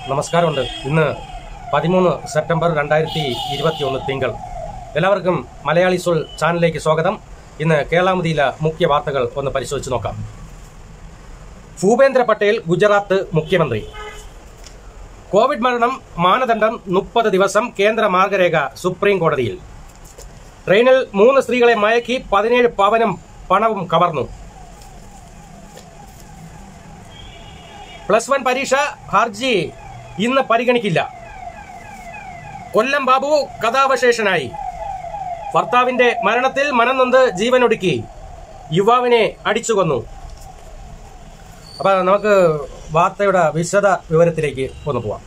നമസ്കാരമുണ്ട് ഇന്ന് പതിമൂന്ന് സെപ്റ്റംബർ രണ്ടായിരത്തി ഇരുപത്തി ഒന്ന് തിങ്കൾ എല്ലാവർക്കും മലയാളി സോൾ ചാനലിലേക്ക് സ്വാഗതം ഇന്ന് കേരളാമതിയിലെ മുഖ്യ വാർത്തകൾ ഒന്ന് പരിശോധിച്ച് നോക്കാം ഭൂപേന്ദ്ര പട്ടേൽ ഗുജറാത്ത് മുഖ്യമന്ത്രി കോവിഡ് മരണം മാനദണ്ഡം മുപ്പത് ദിവസം കേന്ദ്ര മാർഗരേഖ സുപ്രീം കോടതിയിൽ ട്രെയിനിൽ മൂന്ന് സ്ത്രീകളെ മയക്കി പതിനേഴ് പവനും പണവും കവർന്നു പ്ലസ് വൺ പരീക്ഷ ഹർജി ഇന്ന് പരിഗണിക്കില്ല കൊല്ലം ബാബു കഥാവശേഷനായി ഭർത്താവിന്റെ മരണത്തിൽ മനംനൊന്ത് ജീവനൊടുക്കി യുവാവിനെ അടിച്ചു കൊന്നു അപ്പൊ നമുക്ക് വാർത്തയുടെ വിശദ വിവരത്തിലേക്ക് ഒന്ന് പോവാം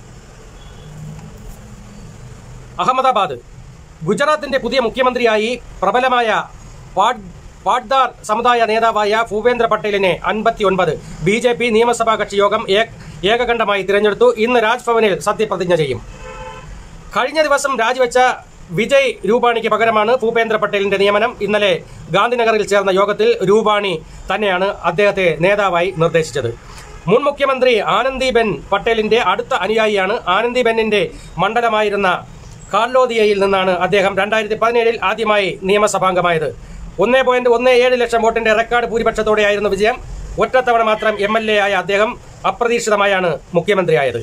അഹമ്മദാബാദ് ഗുജറാത്തിന്റെ പുതിയ മുഖ്യമന്ത്രിയായി പ്രബലമായ പാട് പാട്ദാർ സമുദായ നേതാവായ ഭൂപേന്ദ്ര പട്ടേലിനെ അൻപത്തി ഒൻപത് ബി ജെ പി നിയമസഭാ കക്ഷി യോഗം ഏക- ഏകകണ്ഠമായി തിരഞ്ഞെടുത്തു ഇന്ന് രാജ്ഭവനിൽ സത്യപ്രതിജ്ഞ ചെയ്യും കഴിഞ്ഞ ദിവസം രാജിവെച്ച വിജയ് രൂപാണിക്ക് പകരമാണ് ഭൂപേന്ദ്ര പട്ടേലിന്റെ നിയമനം ഇന്നലെ ഗാന്ധിനഗറിൽ ചേർന്ന യോഗത്തിൽ രൂപാണി തന്നെയാണ് അദ്ദേഹത്തെ നേതാവായി നിർദ്ദേശിച്ചത് മുൻ മുഖ്യമന്ത്രി ആനന്ദിബെൻ പട്ടേലിന്റെ അടുത്ത അനുയായിയാണ് ആനന്ദിബെന്നിന്റെ മണ്ഡലമായിരുന്ന കാർലോദിയയിൽ നിന്നാണ് അദ്ദേഹം രണ്ടായിരത്തി പതിനേഴിൽ ആദ്യമായി നിയമസഭാംഗമായത് ഒന്നേ പോയിന്റ് ഒന്ന് ഏഴ് ലക്ഷം വോട്ടിന്റെ റെക്കോർഡ് ഭൂരിപക്ഷത്തോടെയായിരുന്നു വിജയം ഒറ്റത്തവണ മാത്രം എം എൽ എ ആയ അദ്ദേഹം അപ്രതീക്ഷിതമായാണ് മുഖ്യമന്ത്രിയായത്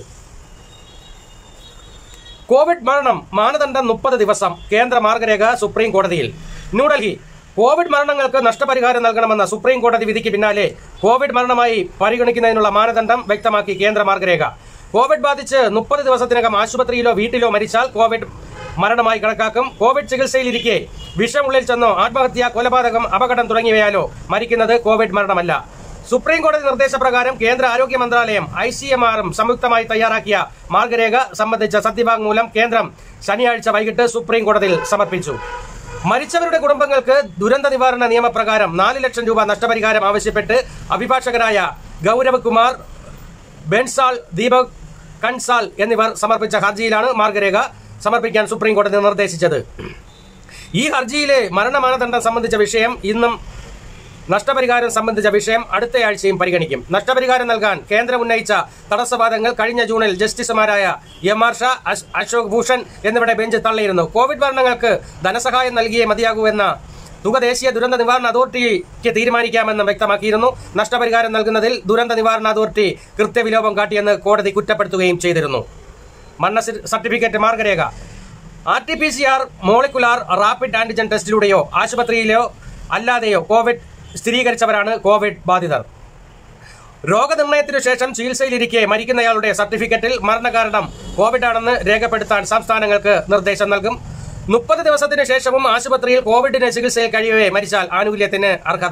കോവിഡ് മരണം മാനദണ്ഡം മുപ്പത് ദിവസം കേന്ദ്ര മാർഗരേഖ സുപ്രീം കോടതിയിൽ ന്യൂഡൽഹി കോവിഡ് മരണങ്ങൾക്ക് നഷ്ടപരിഹാരം നൽകണമെന്ന സുപ്രീം കോടതി വിധിക്ക് പിന്നാലെ കോവിഡ് മരണമായി പരിഗണിക്കുന്നതിനുള്ള മാനദണ്ഡം വ്യക്തമാക്കി കേന്ദ്ര മാർഗരേഖ കോവിഡ് ബാധിച്ച് മുപ്പത് ദിവസത്തിനകം ആശുപത്രിയിലോ വീട്ടിലോ മരിച്ചാൽ കോവിഡ് മരണമായി കണക്കാക്കും കോവിഡ് ചികിത്സയിലിരിക്കെ വിഷമുള്ളിൽ ചെന്നോ ആത്മഹത്യ കൊലപാതകം അപകടം തുടങ്ങിയവയാലോ മരിക്കുന്നത് കോവിഡ് മരണമല്ല സുപ്രീം കോടതി നിർദ്ദേശപ്രകാരം കേന്ദ്ര ആരോഗ്യ മന്ത്രാലയം ഐ സി എം ആറും സംയുക്തമായി തയ്യാറാക്കിയ മാർഗരേഖ സംബന്ധിച്ച സത്യവാങ്മൂലം കേന്ദ്രം ശനിയാഴ്ച വൈകിട്ട് സുപ്രീം കോടതിയിൽ സമർപ്പിച്ചു മരിച്ചവരുടെ കുടുംബങ്ങൾക്ക് ദുരന്ത നിവാരണ നിയമപ്രകാരം നാല് ലക്ഷം രൂപ നഷ്ടപരിഹാരം ആവശ്യപ്പെട്ട് അഭിഭാഷകരായ ഗൗരവ് കുമാർ ബെൻസാൾ ദീപക് കൻസാൽ എന്നിവർ സമർപ്പിച്ച ഹർജിയിലാണ് മാർഗരേഖ സമർപ്പിക്കാൻ സുപ്രീം കോടതി നിർദ്ദേശിച്ചത് ഈ ഹർജിയിലെ മരണമാനദണ്ഡം സംബന്ധിച്ച വിഷയം ഇന്നും നഷ്ടപരിഹാരം സംബന്ധിച്ച വിഷയം അടുത്തയാഴ്ചയും പരിഗണിക്കും നഷ്ടപരിഹാരം നൽകാൻ കേന്ദ്രം ഉന്നയിച്ച തടസ്സവാദങ്ങൾ കഴിഞ്ഞ ജൂണിൽ ജസ്റ്റിസുമാരായ എം ആർ ഷാ അശ്- അശോക് ഭൂഷൺ എന്നിവരുടെ ബെഞ്ച് തള്ളിയിരുന്നു കോവിഡ് മരണങ്ങൾക്ക് ധനസഹായം നൽകിയേ മതിയാകൂ എന്ന തുക ദേശീയ ദുരന്ത നിവാരണ അതോറിറ്റിക്ക് തീരുമാനിക്കാമെന്നും വ്യക്തമാക്കിയിരുന്നു നഷ്ടപരിഹാരം നൽകുന്നതിൽ ദുരന്ത നിവാരണ അതോറിറ്റി കൃത്യവിലോപം കാട്ടിയെന്ന് കോടതി കുറ്റപ്പെടുത്തുകയും ചെയ്തിരുന്നു മരണ സി- സർട്ടിഫിക്കറ്റ് മാർഗരേഖ R T P C R molecular rapid antigen ടെസ്റ്റിലൂടെയോ ആശുപത്രിയിലോ അല്ലാതെയോ കോവിഡ് സ്ഥിരീകരിച്ചവരാണ് കോവിഡ് ബാധിതർ രോഗനിർണയത്തിനു ശേഷം ചികിത്സയിലിരിക്കെ മരിക്കുന്നയാളുടെ സർട്ടിഫിക്കറ്റിൽ മരണകാരണം കോവിഡ് ആണെന്ന് രേഖപ്പെടുത്താൻ സംസ്ഥാനങ്ങൾക്ക് നിർദ്ദേശം നൽകും മുപ്പത് ദിവസത്തിനു ശേഷവും ആശുപത്രിയിൽ കോവിഡിന് ചികിത്സയിൽ കഴിയവേ മരിച്ചാൽ ആനുകൂല്യത്തിന് അർഹത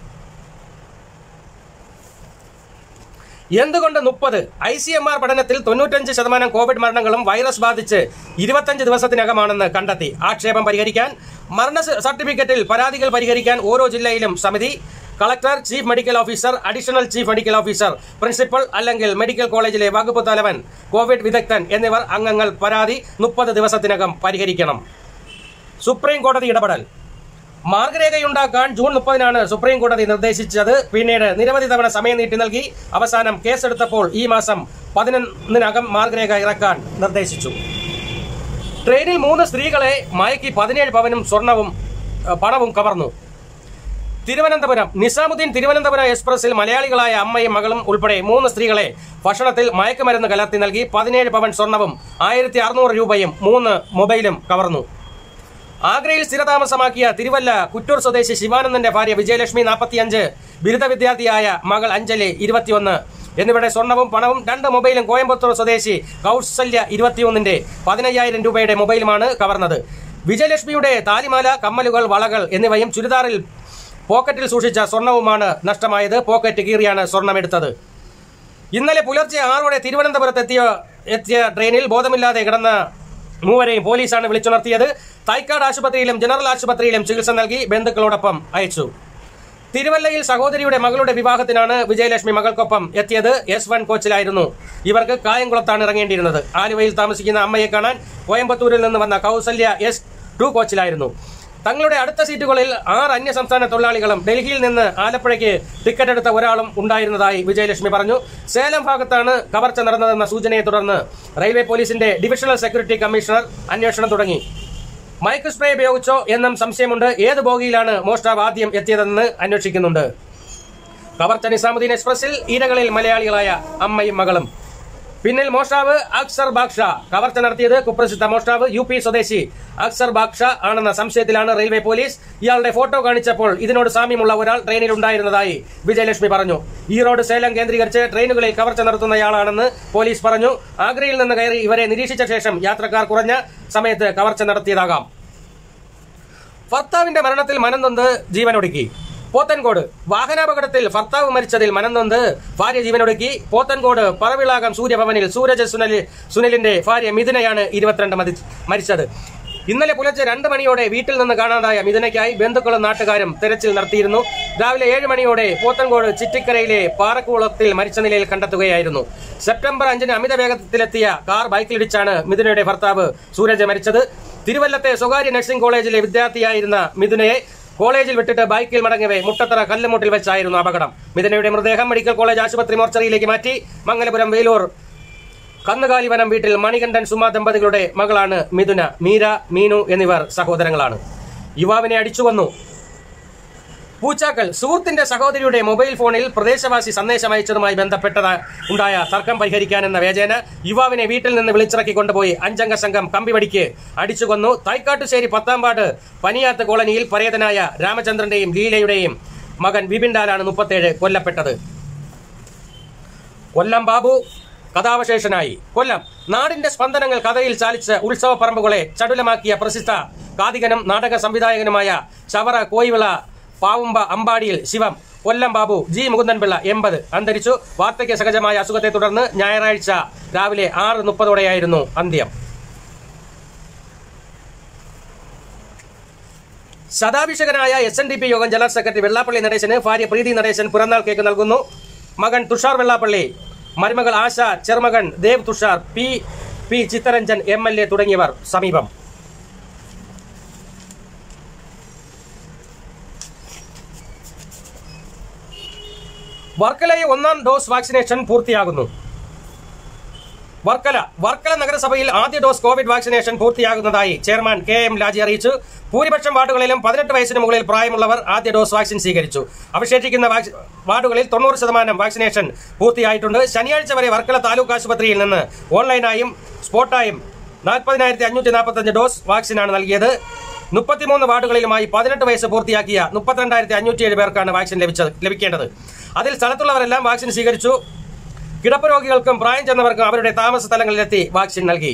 എന്തുകൊണ്ട് മുപ്പത് ഐ സി എം ആർ പഠനത്തിൽ തൊണ്ണൂറ്റഞ്ച് ശതമാനം കോവിഡ് മരണങ്ങളും വൈറസ് ബാധിച്ച് ഇരുപത്തഞ്ച് ദിവസത്തിനകമാണെന്ന് കണ്ടെത്തി ആക്ഷേപം പരിഹരിക്കാൻ മരണ സ- സർട്ടിഫിക്കറ്റിൽ പരാതികൾ പരിഹരിക്കാൻ ഓരോ ജില്ലയിലും സമിതി collector chief medical officer additional chief medical officer principal അല്ലെങ്കിൽ മെഡിക്കൽ കോളേജിലെ വകുപ്പ് തലവൻ കോവിഡ് വിദഗ്ധൻ എന്നിവർ അംഗങ്ങൾ പരാതി മുപ്പത് ദിവസത്തിനകം പരിഹരിക്കണം സുപ്രീം കോടതി ഇടപെടൽ മാർഗരേഖയുണ്ടാക്കാൻ ജൂൺ മുപ്പതിനാണ് സുപ്രീം കോടതി നിർദ്ദേശിച്ചത് പിന്നീട് നിരവധി തവണ സമയം നീട്ടി നൽകി അവസാനം കേസെടുത്തപ്പോൾ ഈ മാസം പതിനൊന്നിനകം മാർഗരേഖ ഇറക്കാൻ നിർദ്ദേശിച്ചു ട്രെയിനിൽ മൂന്ന് സ്ത്രീകളെ മയക്കി പതിനേഴ് പവനും സ്വർണവും ഏഹ്, പണവും കവർന്നു തിരുവനന്തപുരം നിസാമുദ്ദീൻ തിരുവനന്തപുരം എക്സ്പ്രസിൽ മലയാളികളായ അമ്മയും മകളും ഉൾപ്പെടെ മൂന്ന് സ്ത്രീകളെ ഭക്ഷണത്തിൽ മയക്കുമരുന്ന് കലർത്തി നൽകി പതിനേഴ് പവൻ സ്വർണവും ആയിരത്തി അറുന്നൂറ് രൂപയും മൂന്ന് മൊബൈലും കവർന്നു ആഗ്രയിൽ സ്ഥിരതാമസമാക്കിയ തിരുവല്ല കുറ്റൂർ സ്വദേശി ശിവാനന്ദന്റെ ഭാര്യ വിജയലക്ഷ്മി നാൽപ്പത്തിയഞ്ച് ബിരുദ വിദ്യാർത്ഥിയായ മകൾ അഞ്ജലി ഇരുപത്തിയൊന്ന് എന്നിവരുടെ സ്വർണവും പണവും രണ്ട് മൊബൈലും കോയമ്പത്തൂർ സ്വദേശി കൗസല്യ ഇരുപത്തിയൊന്നിന്റെ പതിനയ്യായിരം രൂപയുടെ മൊബൈലുമാണ് കവർന്നത് വിജയലക്ഷ്മിയുടെ താലിമാല കമ്മലുകൾ വളകൾ എന്നിവയും ചുരിദാറിൽ പോക്കറ്റിൽ സൂക്ഷിച്ച സ്വർണവുമാണ് നഷ്ടമായത് പോക്കറ്റ് കീറിയാണ് സ്വർണമെടുത്തത് ഇന്നലെ പുലർച്ചെ ആറോടെ തിരുവനന്തപുരത്ത് എത്തിയ എത്തിയ ട്രെയിനിൽ ബോധമില്ലാതെ കിടന്ന മൂവരെയും പോലീസാണ് വിളിച്ചുണർത്തിയത് തൈക്കാട് ആശുപത്രിയിലും ജനറൽ ആശുപത്രിയിലും ചികിത്സ നൽകി ബന്ധുക്കളോടൊപ്പം അയച്ചു തിരുവല്ലയിൽ സഹോദരിയുടെ മകളുടെ വിവാഹത്തിനാണ് വിജയലക്ഷ്മി മകൾക്കൊപ്പം എത്തിയത് എസ് വൺ കോച്ചിലായിരുന്നു ഇവർക്ക് കായംകുളത്താണ് ഇറങ്ങേണ്ടിയിരുന്നത് ആലുവയിൽ താമസിക്കുന്ന അമ്മയെ കാണാൻ കോയമ്പത്തൂരിൽ നിന്ന് വന്ന കൗസല്യ എസ് ടു കോച്ചിലായിരുന്നു തങ്ങളുടെ അടുത്ത സീറ്റുകളിൽ ആറ് അന്യ സംസ്ഥാന തൊഴിലാളികളും ഡൽഹിയിൽ നിന്ന് ആലപ്പുഴയ്ക്ക് ടിക്കറ്റ് എടുത്ത ഒരാളും ഉണ്ടായിരുന്നതായി വിജയലക്ഷ്മി പറഞ്ഞു സേലം ഭാഗത്താണ് കവർച്ച നടന്നതെന്ന സൂചനയെ തുടർന്ന് റെയിൽവേ പോലീസിന്റെ ഡിവിഷണൽ സെക്യൂരിറ്റി കമ്മീഷണർ അന്വേഷണം തുടങ്ങി മൈക്ക് സ്പ്രേ ഉപയോഗിച്ചോ എന്നും സംശയമുണ്ട് ഏത് ബോഗിയിലാണ് മോഷ്ടാവ് ആദ്യം എത്തിയതെന്ന് അന്വേഷിക്കുന്നുണ്ട് കവർച്ച നിസാമുദ്ദീൻ എക്സ്പ്രസിൽ ഇരകളിൽ മലയാളികളായ അമ്മയും മകളും പിന്നിൽ മോഷ്ടാവ് അക്സർ ബാക്ഷ കവർച്ച നടത്തിയത് കുപ്രസിദ്ധ മോഷ്ടാവ് യു പി സ്വദേശി അക്സർ ബാക്ഷ ആണെന്ന സംശയത്തിലാണ് റെയിൽവേ പോലീസ് ഇയാളുടെ ഫോട്ടോ കാണിച്ചപ്പോൾ ഇതിനോട് സാമ്യമുള്ള ഒരാൾ ട്രെയിനിൽ ഉണ്ടായിരുന്നതായി വിജയലക്ഷ്മി പറഞ്ഞു ഈറോഡ് സേലം കേന്ദ്രീകരിച്ച് ട്രെയിനുകളിൽ കവർച്ച നടത്തുന്നയാളാണെന്ന് പോലീസ് പറഞ്ഞു ആഗ്രയിൽ നിന്ന് കയറി ഇവരെ നിരീക്ഷിച്ച ശേഷം യാത്രക്കാർ കുറഞ്ഞ സമയത്ത് കവർച്ച നടത്തിയതാകാം ഭർത്താവിന്റെ മരണത്തിൽ മനംനൊന്ത് ജീവനൊടുക്കി പോത്തൻകോട് വാഹനാപകടത്തിൽ ഭർത്താവ് മരിച്ചതിൽ മനംനൊന്ത് ഭാര്യ ജീവനൊടുക്കി പോത്തൻകോട് പറവിളാകം സൂര്യഭവനിൽ സൂരജ് സുനൽ സുനിലിന്റെ ഭാര്യ മിഥുനയാണ് ഇരുപത്തിരണ്ട് മതി- മരിച്ചത് ഇന്നലെ പുലർച്ചെ രണ്ട് മണിയോടെ വീട്ടിൽ നിന്ന് കാണാതായ മിഥുനയ്ക്കായി ബന്ധുക്കളും നാട്ടുകാരും തെരച്ചിൽ നടത്തിയിരുന്നു രാവിലെ ഏഴ് മണിയോടെ പോത്തൻകോട് ചിറ്റിക്കരയിലെ പാറക്കുളത്തിൽ മരിച്ച നിലയിൽ കണ്ടെത്തുകയായിരുന്നു സെപ്റ്റംബർ അഞ്ചിന് അമിത വേഗത്തിലെത്തിയ കാർ ബൈക്കിലിടിച്ചാണ് മിഥുനയുടെ ഭർത്താവ് സൂരജ് മരിച്ചത് തിരുവല്ലത്തെ സ്വകാര്യ നഴ്സിംഗ് കോളേജിലെ വിദ്യാർത്ഥിയായിരുന്ന മിഥുനയെ കോളേജിൽ വിട്ടിട്ട് ബൈക്കിൽ മടങ്ങവേ മുട്ടത്തറ കല്ലുമുട്ടിൽ വെച്ചായിരുന്നു അപകടം മിഥുനയുടെ മൃതദേഹം മെഡിക്കൽ കോളേജ് ആശുപത്രി മോർച്ചറിയിലേക്ക് മാറ്റി മംഗലപുരം വേലൂർ കന്നുകാലിവനം വീട്ടിൽ മണികണ്ഠൻ സുമ ദമ്പതികളുടെ മകളാണ് മിഥുന മീര മീനു എന്നിവർ സഹോദരങ്ങളാണ് യുവാവിനെ അടിച്ചുകൊന്നു പൂച്ചാക്കൽ സുഹൃത്തിന്റെ സഹോദരിയുടെ മൊബൈൽ ഫോണിൽ പ്രദേശവാസി സന്ദേശം അയച്ചതുമായി ബന്ധപ്പെട്ടത് ഉണ്ടായ തർക്കം പരിഹരിക്കാനെന്ന വേചേന യുവാവിനെ വീട്ടിൽ നിന്ന് വിളിച്ചിറക്കി കൊണ്ടുപോയി അഞ്ചംഗ സംഘം കമ്പിവടിക്ക് അടിച്ചുകൊന്നു തൈക്കാട്ടുശ്ശേരി പത്താംപാട് പനിയാത്ത് കോളനിയിൽ പരേതനായ രാമചന്ദ്രന്റെയും ലീലയുടെയും മകൻ വിപിൻഡാലാണ് മുപ്പത്തേഴ് കൊല്ലപ്പെട്ടത് കൊല്ലം ബാബു കഥാവശേഷനായി കൊല്ലം നാടിന്റെ സ്പന്ദനങ്ങൾ കഥയിൽ ചാലിച്ച് ഉത്സവ പറമ്പുകളെ ചടുലമാക്കിയ പ്രസിദ്ധ കാതികനും നാടക സംവിധായകനുമായ ചവറ കോയിവിള പാവുമ്പ അമ്പാടിയിൽ ശിവം കൊല്ലം ബാബു ജി മുകുന്ദൻപിള്ള എൺപത് അന്തരിച്ചു വാർദ്ധക്യ സഹജമായ അസുഖത്തെ തുടർന്ന് ഞായറാഴ്ച രാവിലെ ആറ് മുപ്പതോടെയായിരുന്നു അന്ത്യം ശതാഭിഷകനായ എസ് എൻ ഡി പി യോഗം ജനറൽ സെക്രട്ടറി വെള്ളാപ്പള്ളി നടേശന് ഭാര്യ പ്രീതി നടേശൻ പിറന്നാൾ കേക്ക് നൽകുന്നു മകൻ തുഷാർ വെള്ളാപ്പള്ളി മരുമകൾ ആശ ചെറുമകൻ Dev Thushar P P Chitharanjan M L A തുടങ്ങിയവർ സമീപം വർക്കലയെ ഒന്നാം ഡോസ് വാക്സിനേഷൻ പൂർത്തിയാകുന്നു വർക്കല വർക്കല നഗരസഭയിൽ ആദ്യ ഡോസ് കോവിഡ് വാക്സിനേഷൻ പൂർത്തിയാകുന്നതായി ചെയർമാൻ കെ എം ലാജി അറിയിച്ചു ഭൂരിപക്ഷം വാർഡുകളിലും പതിനെട്ട് വയസ്സിന് മുകളിൽ പ്രായമുള്ളവർ ആദ്യ ഡോസ് വാക്സിൻ സ്വീകരിച്ചു അവശേഷിക്കുന്ന വാക്സി- വാർഡുകളിൽ തൊണ്ണൂറ് ശതമാനം വാക്സിനേഷൻ പൂർത്തിയായിട്ടുണ്ട് ശനിയാഴ്ച വരെ വർക്കല താലൂക്ക് ആശുപത്രിയിൽ നിന്ന് ഓൺലൈനായും സ്പോട്ടായും നാൽപ്പതിനായിരത്തി അഞ്ഞൂറ്റി നാൽപ്പത്തഞ്ച് ഡോസ് വാക്സിനാണ് നൽകിയത് മുപ്പത്തിമൂന്ന് വാർഡുകളിലുമായി പതിനെട്ട് വയസ്സ് പൂർത്തിയാക്കിയ മുപ്പത്തിരണ്ടായിരത്തി അഞ്ഞൂറ്റിയേഴ് പേർക്കാണ് വാക്സിൻ ലഭിച്ചത് ലഭിക്കേണ്ടത് അതിൽ സ്ഥലത്തുള്ളവരെല്ലാം വാക്സിൻ സ്വീകരിച്ചു കിടപ്പ് രോഗികൾക്കും പ്രായം ചെന്നവർക്കും അവരുടെ താമസ സ്ഥലങ്ങളിലെത്തി വാക്സിൻ നൽകി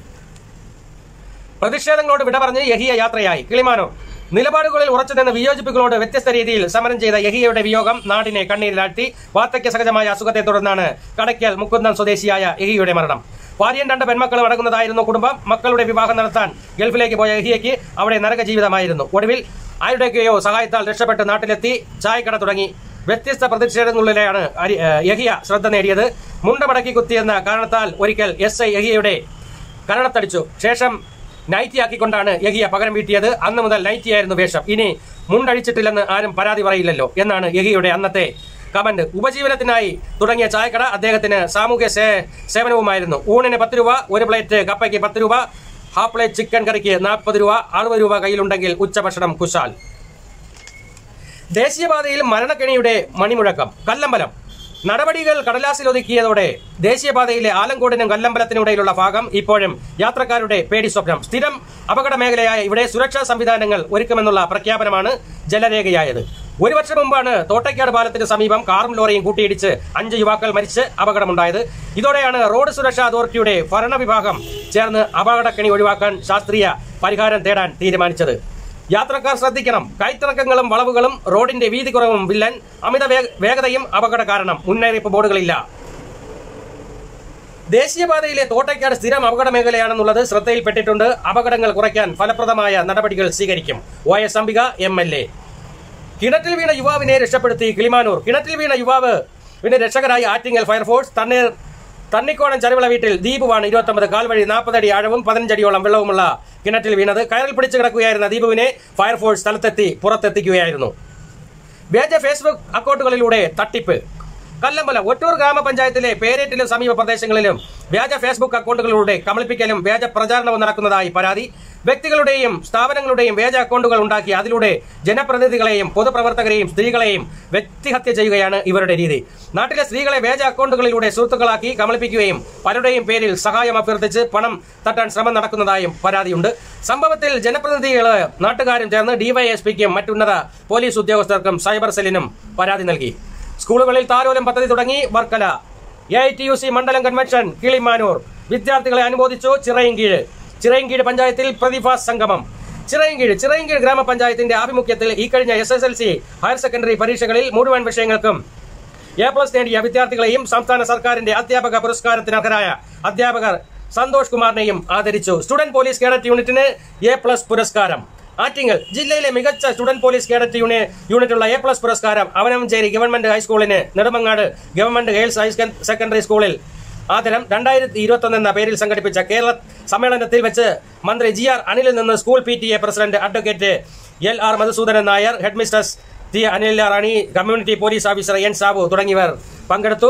പ്രതിഷേധങ്ങളോട് വിട പറഞ്ഞ് യഹിയ യാത്രയായി കിളിമാനൂർ നിലപാടുകളിൽ ഉറച്ചുനിന്ന് വിയോജിപ്പുകളോട് വ്യത്യസ്ത രീതിയിൽ സമരം ചെയ്ത യഹിയയുടെ വിയോഗം നാടിനെ കണ്ണീരിലാഴ്ത്തി വാർദ്ധക്യ സഹജമായ അസുഖത്തെ തുടർന്നാണ് കടയ്ക്കൽ മുക്കുന്നം സ്വദേശിയായ യഹിയുടെ മരണം ഭാര്യയും രണ്ട് പെൺമക്കളും അടങ്ങുന്നതായിരുന്നു കുടുംബം മക്കളുടെ വിവാഹം നടത്താൻ ഗൾഫിലേക്ക് പോയ യഹിയയ്ക്ക് അവിടെ നരക ജീവിതമായിരുന്നു ഒടുവിൽ ആരുടെയൊക്കെയോ സഹായത്താൽ രക്ഷപ്പെട്ട് നാട്ടിലെത്തി ചായക്കട തുടങ്ങി വ്യത്യസ്ത പ്രതിഷേധങ്ങളിലാണ് അരി- ഏഹ് യഹിയ ശ്രദ്ധ നേടിയത് മുണ്ട മടക്കി കുത്തിയെന്ന കാരണത്താൽ ഒരിക്കൽ എസ് ഐ യഹിയയുടെ കരണത്തടിച്ചു ശേഷം നൈറ്റിയാക്കിക്കൊണ്ടാണ് യഹിയ പകരം വീട്ടിയത് അന്ന് മുതൽ നൈറ്റിയായിരുന്നു വേഷം ഇനി മുണ്ടഴിച്ചിട്ടില്ലെന്ന് ആരും പരാതി പറയില്ലല്ലോ എന്നാണ് യഹിയുടെ അന്നത്തെ കമന്റ് ഉപജീവനത്തിനായി തുടങ്ങിയ ചായക്കട അദ്ദേഹത്തിന് സാമൂഹ്യ സേ- സേവനവുമായിരുന്നു ഊണിന് പത്ത് രൂപ ഒരു പ്ലേറ്റ് കപ്പയ്ക്ക് പത്ത് രൂപ ഹാഫ് പ്ലേറ്റ് ചിക്കൻ കറിക്ക് നാൽപ്പത് രൂപ അറുപത് രൂപ കയ്യിലുണ്ടെങ്കിൽ ഉച്ചഭക്ഷണം കുശാൽ ദേശീയപാതയിൽ മരണക്കെണിയുടെ മണിമുഴക്കം കല്ലമ്പലം നടപടികൾ കടലാസിലൊതുക്കിയതോടെ ദേശീയപാതയിലെ ആലങ്കോടിനും കല്ലമ്പലത്തിനും ഇടയിലുള്ള ഭാഗം ഇപ്പോഴും യാത്രക്കാരുടെ പേടി സ്വപ്നം സ്ഥിരം അപകട മേഖലയായ ഇവിടെ സുരക്ഷാ സംവിധാനങ്ങൾ ഒരുക്കുമെന്നുള്ള പ്രഖ്യാപനമാണ് ജലരേഖയായത് ഒരു വർഷം മുമ്പാണ് തോട്ടയ്ക്കാട് പാലത്തിന് സമീപം കാറും ലോറിയും കൂട്ടിയിടിച്ച് അഞ്ച് യുവാക്കൾ മരിച്ച് അപകടമുണ്ടായത് ഇതോടെയാണ് റോഡ് സുരക്ഷാ അതോറിറ്റിയുടെ ഭരണവിഭാഗം ചേർന്ന് അപകടക്കെണി ഒഴിവാക്കാൻ ശാസ്ത്രീയ പരിഹാരം തേടാൻ തീരുമാനിച്ചത് യാത്രക്കാർ ശ്രദ്ധിക്കണം കൈത്തിറക്കങ്ങളും വളവുകളും റോഡിന്റെ വീതി കുറവും വില്ലൻ അമിത വേ- വേഗതയും അപകട കാരണം മുന്നറിയിപ്പ് ബോർഡുകളില്ല ദേശീയപാതയിലെ തോട്ടയ്ക്കാട് സ്ഥിരം അപകട മേഖലയാണെന്നുള്ളത് ശ്രദ്ധയിൽപ്പെട്ടിട്ടുണ്ട് അപകടങ്ങൾ കുറയ്ക്കാൻ ഫലപ്രദമായ നടപടികൾ സ്വീകരിക്കും O S Ambika M L A കിണറ്റിൽ വീണ യുവാവിനെ രക്ഷപ്പെടുത്തി കിളിമാനൂർ കിണറ്റിൽ വീണ യുവാവ് പിന്നെ രക്ഷകരായി ആറ്റിങ്ങൽ ഫയർഫോഴ്സ് തണ്ണീർ തണ്ണിക്കോണം ചരുവിള വീട്ടിൽ ദീപുവാണ് ഇരുപത്തൊമ്പത് കാൽവഴി നാൽപ്പതടി ആഴവും പതിനഞ്ചടിയോളം വെള്ളവുമുള്ള കിണറ്റിൽ വീണത് കയറിൽ പിടിച്ച് കിടക്കുകയായിരുന്ന ദീപുവിനെ ഫയർഫോഴ്സ് സ്ഥലത്തെത്തി പുറത്തെത്തിക്കുകയായിരുന്നു വ്യാജ ഫേസ്ബുക്ക് അക്കൗണ്ടുകളിലൂടെ തട്ടിപ്പ് കല്ലമ്പല ഒറ്റൂർ ഗ്രാമപഞ്ചായത്തിലെ പേരേറ്റിലും സമീപ പ്രദേശങ്ങളിലും വ്യാജ ഫേസ്ബുക്ക് അക്കൗണ്ടുകളിലൂടെ കബളിപ്പിക്കലും വ്യാജ പ്രചാരണവും നടക്കുന്നതായി പരാതി വ്യക്തികളുടെയും സ്ഥാപനങ്ങളുടെയും വ്യാജ അക്കൗണ്ടുകൾ ഉണ്ടാക്കി അതിലൂടെ ജനപ്രതിനിധികളെയും പൊതുപ്രവർത്തകരെയും സ്ത്രീകളെയും വ്യക്തിഹത്യ ചെയ്യുകയാണ് ഇവരുടെ രീതി നാട്ടിലെ സ്ത്രീകളെ വ്യാജ അക്കൗണ്ടുകളിലൂടെ സുഹൃത്തുക്കളാക്കി കബളിപ്പിക്കുകയും പലരുടെയും പേരിൽ സഹായം അഭ്യർത്ഥിച്ച് പണം തട്ടാൻ ശ്രമം നടക്കുന്നതായും പരാതിയുണ്ട് സംഭവത്തിൽ ജനപ്രതിനിധികൾ നാട്ടുകാരും ചേർന്ന് ഡിവൈഎസ്പിക്കും മറ്റുന്നത പോലീസ് ഉദ്യോഗസ്ഥർക്കും സൈബർ സെല്ലിനും പരാതി നൽകി സ്കൂളുകളിൽ താരോലം പദ്ധതി തുടങ്ങി Varkala A I T U C മണ്ഡലം കൺവെൻഷൻ കിളിമാനൂർ വിദ്യാർത്ഥികളെ അനുമോദിച്ചു ചിറയൻകീഴ് ചിറയൻകീഴ് പഞ്ചായത്തിൽ പ്രതിഭാ സംഗമം ചിറയൻകീഴ് ചിറയൻകീഴ് ഗ്രാമപഞ്ചായത്തിന്റെ ആഭിമുഖ്യത്തിൽ ഈ കഴിഞ്ഞ S S L C higher secondary പരീക്ഷകളിൽ മുഴുവൻ വിഷയങ്ങൾക്കും എ പ്ലസ് നേടിയ വിദ്യാർത്ഥികളെയും സംസ്ഥാന സർക്കാരിന്റെ അധ്യാപക പുരസ്കാരത്തിന് അർഹരായ അധ്യാപകർ സന്തോഷ് കുമാറിനെയും ആദരിച്ചു സ്റ്റുഡന്റ് പോലീസ് കേഡറ്റ് യൂണിറ്റിന് എ പ്ലസ് പുരസ്കാരം ആറ്റിങ്ങൽ ജില്ലയിലെ മികച്ച സ്റ്റുഡന്റ് പോലീസ് കേഡറ്റ് യൂണി യൂണിറ്റുള്ള എ പ്ലസ് പുരസ്കാരം അവനവഞ്ചേരി ഗവൺമെന്റ് ഹൈസ്കൂളിന് Nedumangad government girls higher secondary സ്കൂളിൽ ആദരം രണ്ടായിരത്തി ഇരുപത്തൊന്ന് എന്ന പേരിൽ സംഘടിപ്പിച്ച കേരള സമ്മേളനത്തിൽ വെച്ച് മന്ത്രി ജി ആർ അനിലിൽ നിന്ന് school P T A president advocate L R Madhusoodanan Nair head mistress T Anil Rani community police officer N Sabu തുടങ്ങിയവർ പങ്കെടുത്തു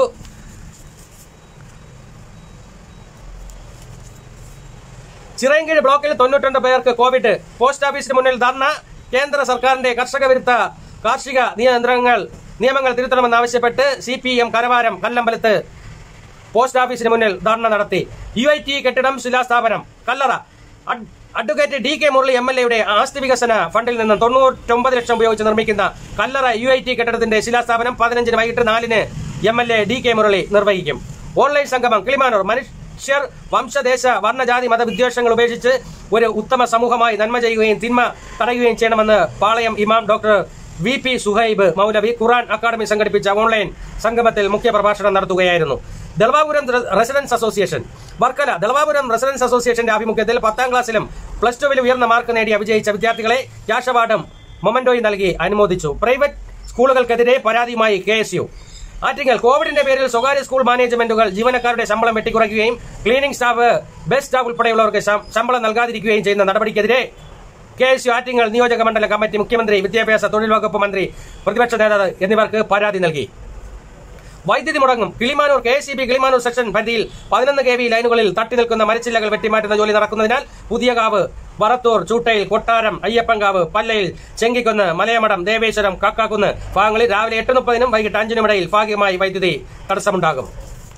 ചിറയൻകീഴ് ബ്ലോക്കിൽ തൊണ്ണൂറ്റിരണ്ട് പേർക്ക് കോവിഡ് പോസ്റ്റ് ഓഫീസിന് മുന്നിൽ ധർണ കേന്ദ്ര സർക്കാരിന്റെ കർഷക വിരുദ്ധ കാർഷിക നിയന്ത്രണങ്ങൾ നിയമങ്ങൾ തിരുത്തണമെന്നാവശ്യപ്പെട്ട് സി പി എം കരവാരം കല്ലമ്പലത്ത് പോസ്റ്റ് ഓഫീസിന് മുന്നിൽ ധർണ നടത്തി യു ഐ ടി കെട്ടിടം ശിലാസ്ഥാപനം കല്ലറ അഡ്- advocate D K Murali M L എയുടെ ആസ്തി വികസന ഫണ്ടിൽ നിന്ന് തൊണ്ണൂറ്റൊമ്പത് ലക്ഷം ഉപയോഗിച്ച് നിർമ്മിക്കുന്ന കല്ലറ യു ഐ ടി കെട്ടിടത്തിന്റെ ശിലാസ്ഥാപനം പതിനഞ്ചിന് വൈകിട്ട് നാലിന് M L A D K Murali നിർവഹിക്കും ഓൺലൈൻ സംഗമം കിളിമാനൂർ മനുഷ്യർ വംശദേശ വർണ്ണജാതി മതവിദ്വേഷങ്ങൾ ഉപേക്ഷിച്ച് ഒരു ഉത്തമ സമൂഹമായി നന്മ ചെയ്യുകയും തിന്മ തടയുകയും ചെയ്യണമെന്ന് പാളയം ഇമാം ഡോക്ടർ വി പി സുഹൈബ് മൗലവി ഖുറാൻ അക്കാദമി സംഘടിപ്പിച്ച ഓൺലൈൻ സംഗമത്തിൽ മുഖ്യപ്രഭാഷണം നടത്തുകയായിരുന്നു Dalavapuram residents association Varkala Dalavapuram residents അസോസിയേഷന്റെ ആഭിമുഖ്യത്തിൽ പത്താം ക്ലാസ്സിലും പ്ലസ് ടുവിൽ ഉയർന്ന മാർക്ക് നേടിയ വിജയിച്ച വിദ്യാർത്ഥികളെ ക്യാഷ് അവാർഡും മൊമന്റോയും നൽകി അനുമോദിച്ചു പ്രൈവറ്റ് സ്കൂളുകൾക്കെതിരെ പരാതിയുമായി കെ എസ് യു ആറ്റിങ്ങൽ കോവിഡിന്റെ പേരിൽ സ്വകാര്യ സ്കൂൾ മാനേജ്മെന്റുകൾ ജീവനക്കാരുടെ ശമ്പളം വെട്ടിക്കുറയ്ക്കുകയും ക്ലീനിംഗ് സ്റ്റാഫ് ബസ് സ്റ്റാഫ് ഉൾപ്പെടെയുള്ളവർക്ക് ശം- ശമ്പളം നൽകാതിരിക്കുകയും ചെയ്യുന്ന നടപടിക്കെതിരെ കെ എസ് യു ആറ്റിങ്ങൽ നിയോജക മണ്ഡലം കമ്മിറ്റി മുഖ്യമന്ത്രി വിദ്യാഭ്യാസ തൊഴിൽ വകുപ്പ് മന്ത്രി പ്രതിപക്ഷ നേതാവ് എന്നിവർക്ക് പരാതി നൽകി വൈദ്യുതി മുടങ്ങും Kilimanoor K S Kilimanoor section പരിധിയിൽ പതിനൊന്ന് കെ വി ലൈനുകളിൽ തട്ടി നിൽക്കുന്ന മരച്ചില്ലകൾ വെട്ടിമാറ്റുന്ന ജോലി നടക്കുന്നതിനാൽ പുതിയകാവ് വറത്തൂർ ചൂട്ടയിൽ കൊട്ടാരം അയ്യപ്പൻകാവ് പല്ലയിൽ ചെങ്കിക്കുന്ന് മലയമടം ദേവേശ്വരം കാക്കാക്കുന്ന് ഭാഗങ്ങളിൽ രാവിലെ എട്ട് മുപ്പതിനും വൈകിട്ട് അഞ്ചിനും ഇടയിൽ ഭാഗികമായി വൈദ്യുതി തടസ്സമുണ്ടാകും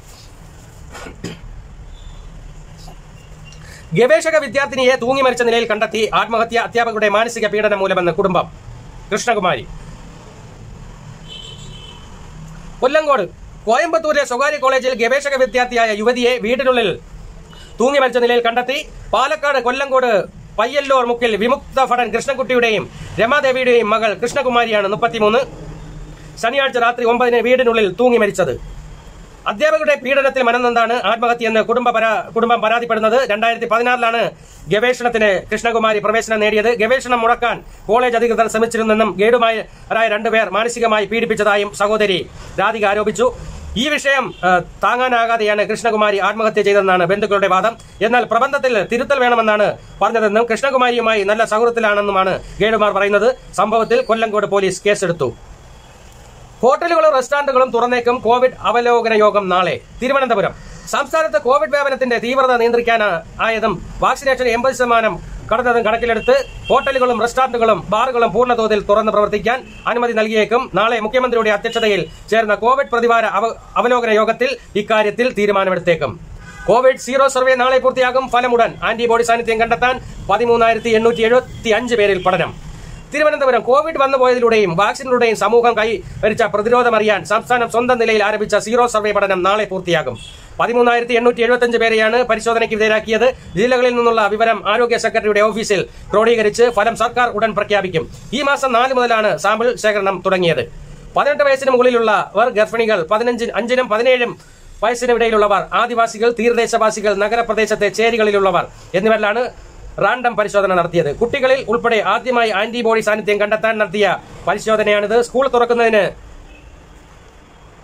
ഗവേഷക വിദ്യാർത്ഥിനിയെ തൂങ്ങി മരിച്ച നിലയിൽ കണ്ടെത്തി ആത്മഹത്യ അധ്യാപകരുടെ മാനസിക പീഡനം മൂലമെന്ന് കുടുംബം കൃഷ്ണകുമാരി കൊല്ലങ്കോട് കോയമ്പത്തൂരിലെ സ്വകാര്യ കോളേജിൽ ഗവേഷക വിദ്യാർത്ഥിയായ യുവതിയെ വീടിനുള്ളിൽ തൂങ്ങി മരിച്ച നിലയിൽ കണ്ടെത്തി പാലക്കാട് കൊല്ലങ്കോട് പയ്യല്ലൂർ മുക്കിൽ വിമുക്ത ഭടൻ കൃഷ്ണൻകുട്ടിയുടെയും രമാദേവിയുടെയും മകൾ കൃഷ്ണകുമാരിയാണ് മുപ്പത്തിമൂന്ന് ശനിയാഴ്ച രാത്രി ഒമ്പതിന് വീടിനുള്ളിൽ തൂങ്ങി മരിച്ചത് അധ്യാപകരുടെ പീഡനത്തിൽ മനംനൊന്താണ് ആത്മഹത്യയെന്ന് കുടുംബ പരാ- കുടുംബം പരാതിപ്പെടുന്നത് രണ്ടായിരത്തി പതിനാറിലാണ് ഗവേഷണത്തിന് കൃഷ്ണകുമാരി പ്രവേശനം നേടിയത് ഗവേഷണം മുടക്കാൻ കോളേജ് അധികൃതർ ശ്രമിച്ചിരുന്നെന്നും ഗൈഡുമാരായ രണ്ടുപേർ മാനസികമായി പീഡിപ്പിച്ചതായും സഹോദരി രാധിക ആരോപിച്ചു ഈ വിഷയം ആ, താങ്ങാനാകാതെയാണ് കൃഷ്ണകുമാരി ആത്മഹത്യ ചെയ്തതെന്നാണ് ബന്ധുക്കളുടെ വാദം എന്നാൽ പ്രബന്ധത്തിൽ തിരുത്തൽ വേണമെന്നാണ് പറഞ്ഞതെന്നും കൃഷ്ണകുമാരിയുമായി നല്ല സൗഹൃദത്തിലാണെന്നുമാണ് ഗൈഡുമാർ പറയുന്നത് സംഭവത്തിൽ കൊല്ലങ്കോട് പോലീസ് കേസെടുത്തു ഹോട്ടലുകളും റെസ്റ്റോറന്റുകളും തുറന്നേക്കും കോവിഡ് അവലോകന യോഗം നാളെ തിരുവനന്തപുരം സംസ്ഥാനത്ത് കോവിഡ് വ്യാപനത്തിന്റെ തീവ്രത നിയന്ത്രിക്കാൻ ആയതും വാക്സിനേഷൻ എൺപത് ശതമാനം കടന്നതും കണക്കിലെടുത്ത് ഹോട്ടലുകളും റെസ്റ്റോറന്റുകളും ബാറുകളും പൂർണ്ണതോതിൽ തുറന്ന് പ്രവർത്തിക്കാൻ അനുമതി നൽകിയേക്കും നാളെ മുഖ്യമന്ത്രിയുടെ അധ്യക്ഷതയിൽ ചേർന്ന കോവിഡ് പ്രതിവാര അവ- അവലോകന യോഗത്തിൽ ഇക്കാര്യത്തിൽ തീരുമാനമെടുത്തേക്കും കോവിഡ് സീറോ സർവേ നാളെ പൂർത്തിയാകും ഫലമുടൻ ആന്റിബോഡി സാന്നിധ്യം കണ്ടെത്താൻ പതിമൂന്നായിരത്തി എണ്ണൂറ്റി എഴുപത്തി അഞ്ച് പേരിൽ പഠനം തിരുവനന്തപുരം കോവിഡ് വന്നുപോയതിലൂടെയും വാക്സിനിലൂടെയും സമൂഹം കൈവരിച്ച പ്രതിരോധം അറിയാൻ സംസ്ഥാനം സ്വന്തം നിലയിൽ ആരംഭിച്ച സീറോ സർവേ പഠനം നാളെ പൂർത്തിയാകും പതിമൂന്നായിരത്തി എണ്ണൂറ്റി എഴുപത്തിയഞ്ച് പേരെയാണ് പരിശോധനയ്ക്ക് വിധേയരാക്കിയത് ജില്ലകളിൽ നിന്നുള്ള വിവരം ആരോഗ്യ സെക്രട്ടറിയുടെ ഓഫീസിൽ ക്രോഡീകരിച്ച് ഫലം സർക്കാർ ഉടൻ പ്രഖ്യാപിക്കും ഈ മാസം നാല് മുതലാണ് സാമ്പിൾ ശേഖരണം തുടങ്ങിയത് പതിനെട്ട് വയസ്സിന് മുകളിലുള്ളവർ ഗർഭിണികൾ പതിനഞ്ച് അഞ്ചിനും പതിനേഴും വയസ്സിനിടയിലുള്ളവർ ആദിവാസികൾ തീരദേശവാസികൾ നഗരപ്രദേശത്തെ ചേരികളിലുള്ളവർ എന്നിവരിലാണ് റാൻഡം പരിശോധന നടത്തിയത് കുട്ടികളിൽ ഉൾപ്പെടെ ആദ്യമായി ആന്റിബോഡി സാന്നിധ്യം കണ്ടെത്താൻ നടത്തിയ പരിശോധനയാണിത് സ്കൂൾ തുറക്കുന്നതിന്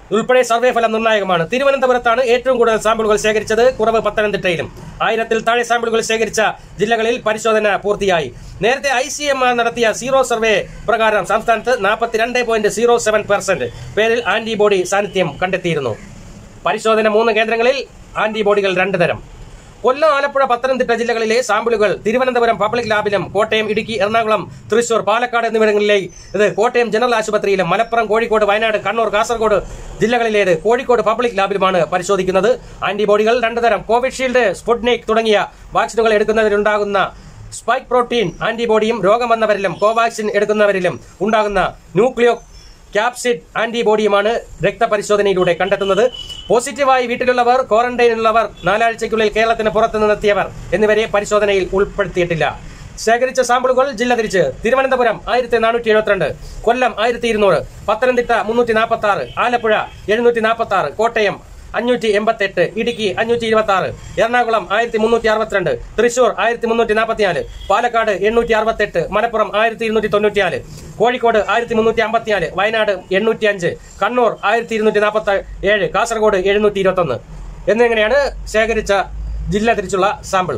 ഉൾപ്പെടെ സർവേ ഫലം നിർണായകമാണ് തിരുവനന്തപുരത്താണ് ഏറ്റവും കൂടുതൽ സാമ്പിളുകൾ ശേഖരിച്ചത് കുറവ് പത്തനംതിട്ടയിലും ആയിരത്തിൽ താഴെ സാമ്പിളുകൾ ശേഖരിച്ച ജില്ലകളിൽ പരിശോധന പൂർത്തിയായി നേരത്തെ ഐ സി എം ആർ നടത്തിയ സീറോ സർവേ പ്രകാരം സംസ്ഥാനത്ത് നാൽപ്പത്തിരണ്ട് പോയിന്റ് സീറോ സെവൻ പെർസെന്റ് പേരിൽ ആന്റിബോഡി സാന്നിധ്യം കണ്ടെത്തിയിരുന്നു പരിശോധന മൂന്ന് കേന്ദ്രങ്ങളിൽ ആന്റിബോഡികൾ രണ്ട് തരം കൊല്ലം ആലപ്പുഴ പത്തനംതിട്ട ജില്ലകളിലെ സാമ്പിളുകൾ തിരുവനന്തപുരം പബ്ലിക് ലാബിലും കോട്ടയം ഇടുക്കി എറണാകുളം തൃശൂർ പാലക്കാട് എന്നിവിടങ്ങളിലെ ഇത് കോട്ടയം ജനറൽ ആശുപത്രിയിലും മലപ്പുറം കോഴിക്കോട് വയനാട് കണ്ണൂർ കാസർഗോഡ് ജില്ലകളിലേത് കോഴിക്കോട് പബ്ലിക് ലാബിലുമാണ് പരിശോധിക്കുന്നത് ആന്റിബോഡികൾ രണ്ടു തരം കോവിഷീൽഡ് സ്പുട്നിക് തുടങ്ങിയ വാക്സിനുകൾ എടുക്കുന്നവരുണ്ടാകുന്ന സ്പൈക്ക് പ്രോട്ടീൻ ആന്റിബോഡിയും രോഗം വന്നവരിലും കോവാക്സിൻ എടുക്കുന്നവരിലും ഉണ്ടാകുന്ന ന്യൂക്ലിയോ ക്യാപ്സിഡ് ആന്റിബോഡിയുമാണ് രക്തപരിശോധനയിലൂടെ കണ്ടെത്തുന്നത് പോസിറ്റീവായി വീട്ടിലുള്ളവർ ക്വാറന്റൈനിലുള്ളവർ നാലാഴ്ചയ്ക്കുള്ളിൽ കേരളത്തിന് പുറത്തു നിന്നെത്തിയവർ എന്നിവരെ പരിശോധനയിൽ ഉൾപ്പെടുത്തിയിട്ടില്ല ശേഖരിച്ച സാമ്പിളുകൾ ജില്ല തിരിച്ച് തിരുവനന്തപുരം ആയിരത്തി നാനൂറ്റി എഴുപത്തിരണ്ട് കൊല്ലം ആയിരത്തി ഇരുന്നൂറ് പത്തനംതിട്ട മുന്നൂറ്റി നാൽപ്പത്തി ആറ് ആലപ്പുഴ എഴുന്നൂറ്റി നാൽപ്പത്തി ആറ് കോട്ടയം അഞ്ഞൂറ്റി എൺപത്തി എട്ട് ഇടുക്കി അഞ്ഞൂറ്റി ഇരുപത്തി ആറ് എറണാകുളം ആയിരത്തി മുന്നൂറ്റി അറുപത്തിരണ്ട് തൃശൂർ ആയിരത്തി മുന്നൂറ്റി നാൽപ്പത്തിനാല് പാലക്കാട് എണ്ണൂറ്റി അറുപത്തി എട്ട് മലപ്പുറം ആയിരത്തി ഇരുന്നൂറ്റി തൊണ്ണൂറ്റിനാല് കോഴിക്കോട് ആയിരത്തി മുന്നൂറ്റി അമ്പത്തിനാല് വയനാട് എണ്ണൂറ്റി അഞ്ച് കണ്ണൂർ ആയിരത്തി ഇരുന്നൂറ്റി നാൽപ്പത്തി ഏഴ് കാസർഗോഡ് എഴുന്നൂറ്റി ഇരുപത്തൊന്ന് എന്നിങ്ങനെയാണ് ശേഖരിച്ച ജില്ല തിരിച്ചുള്ള സാമ്പിൾ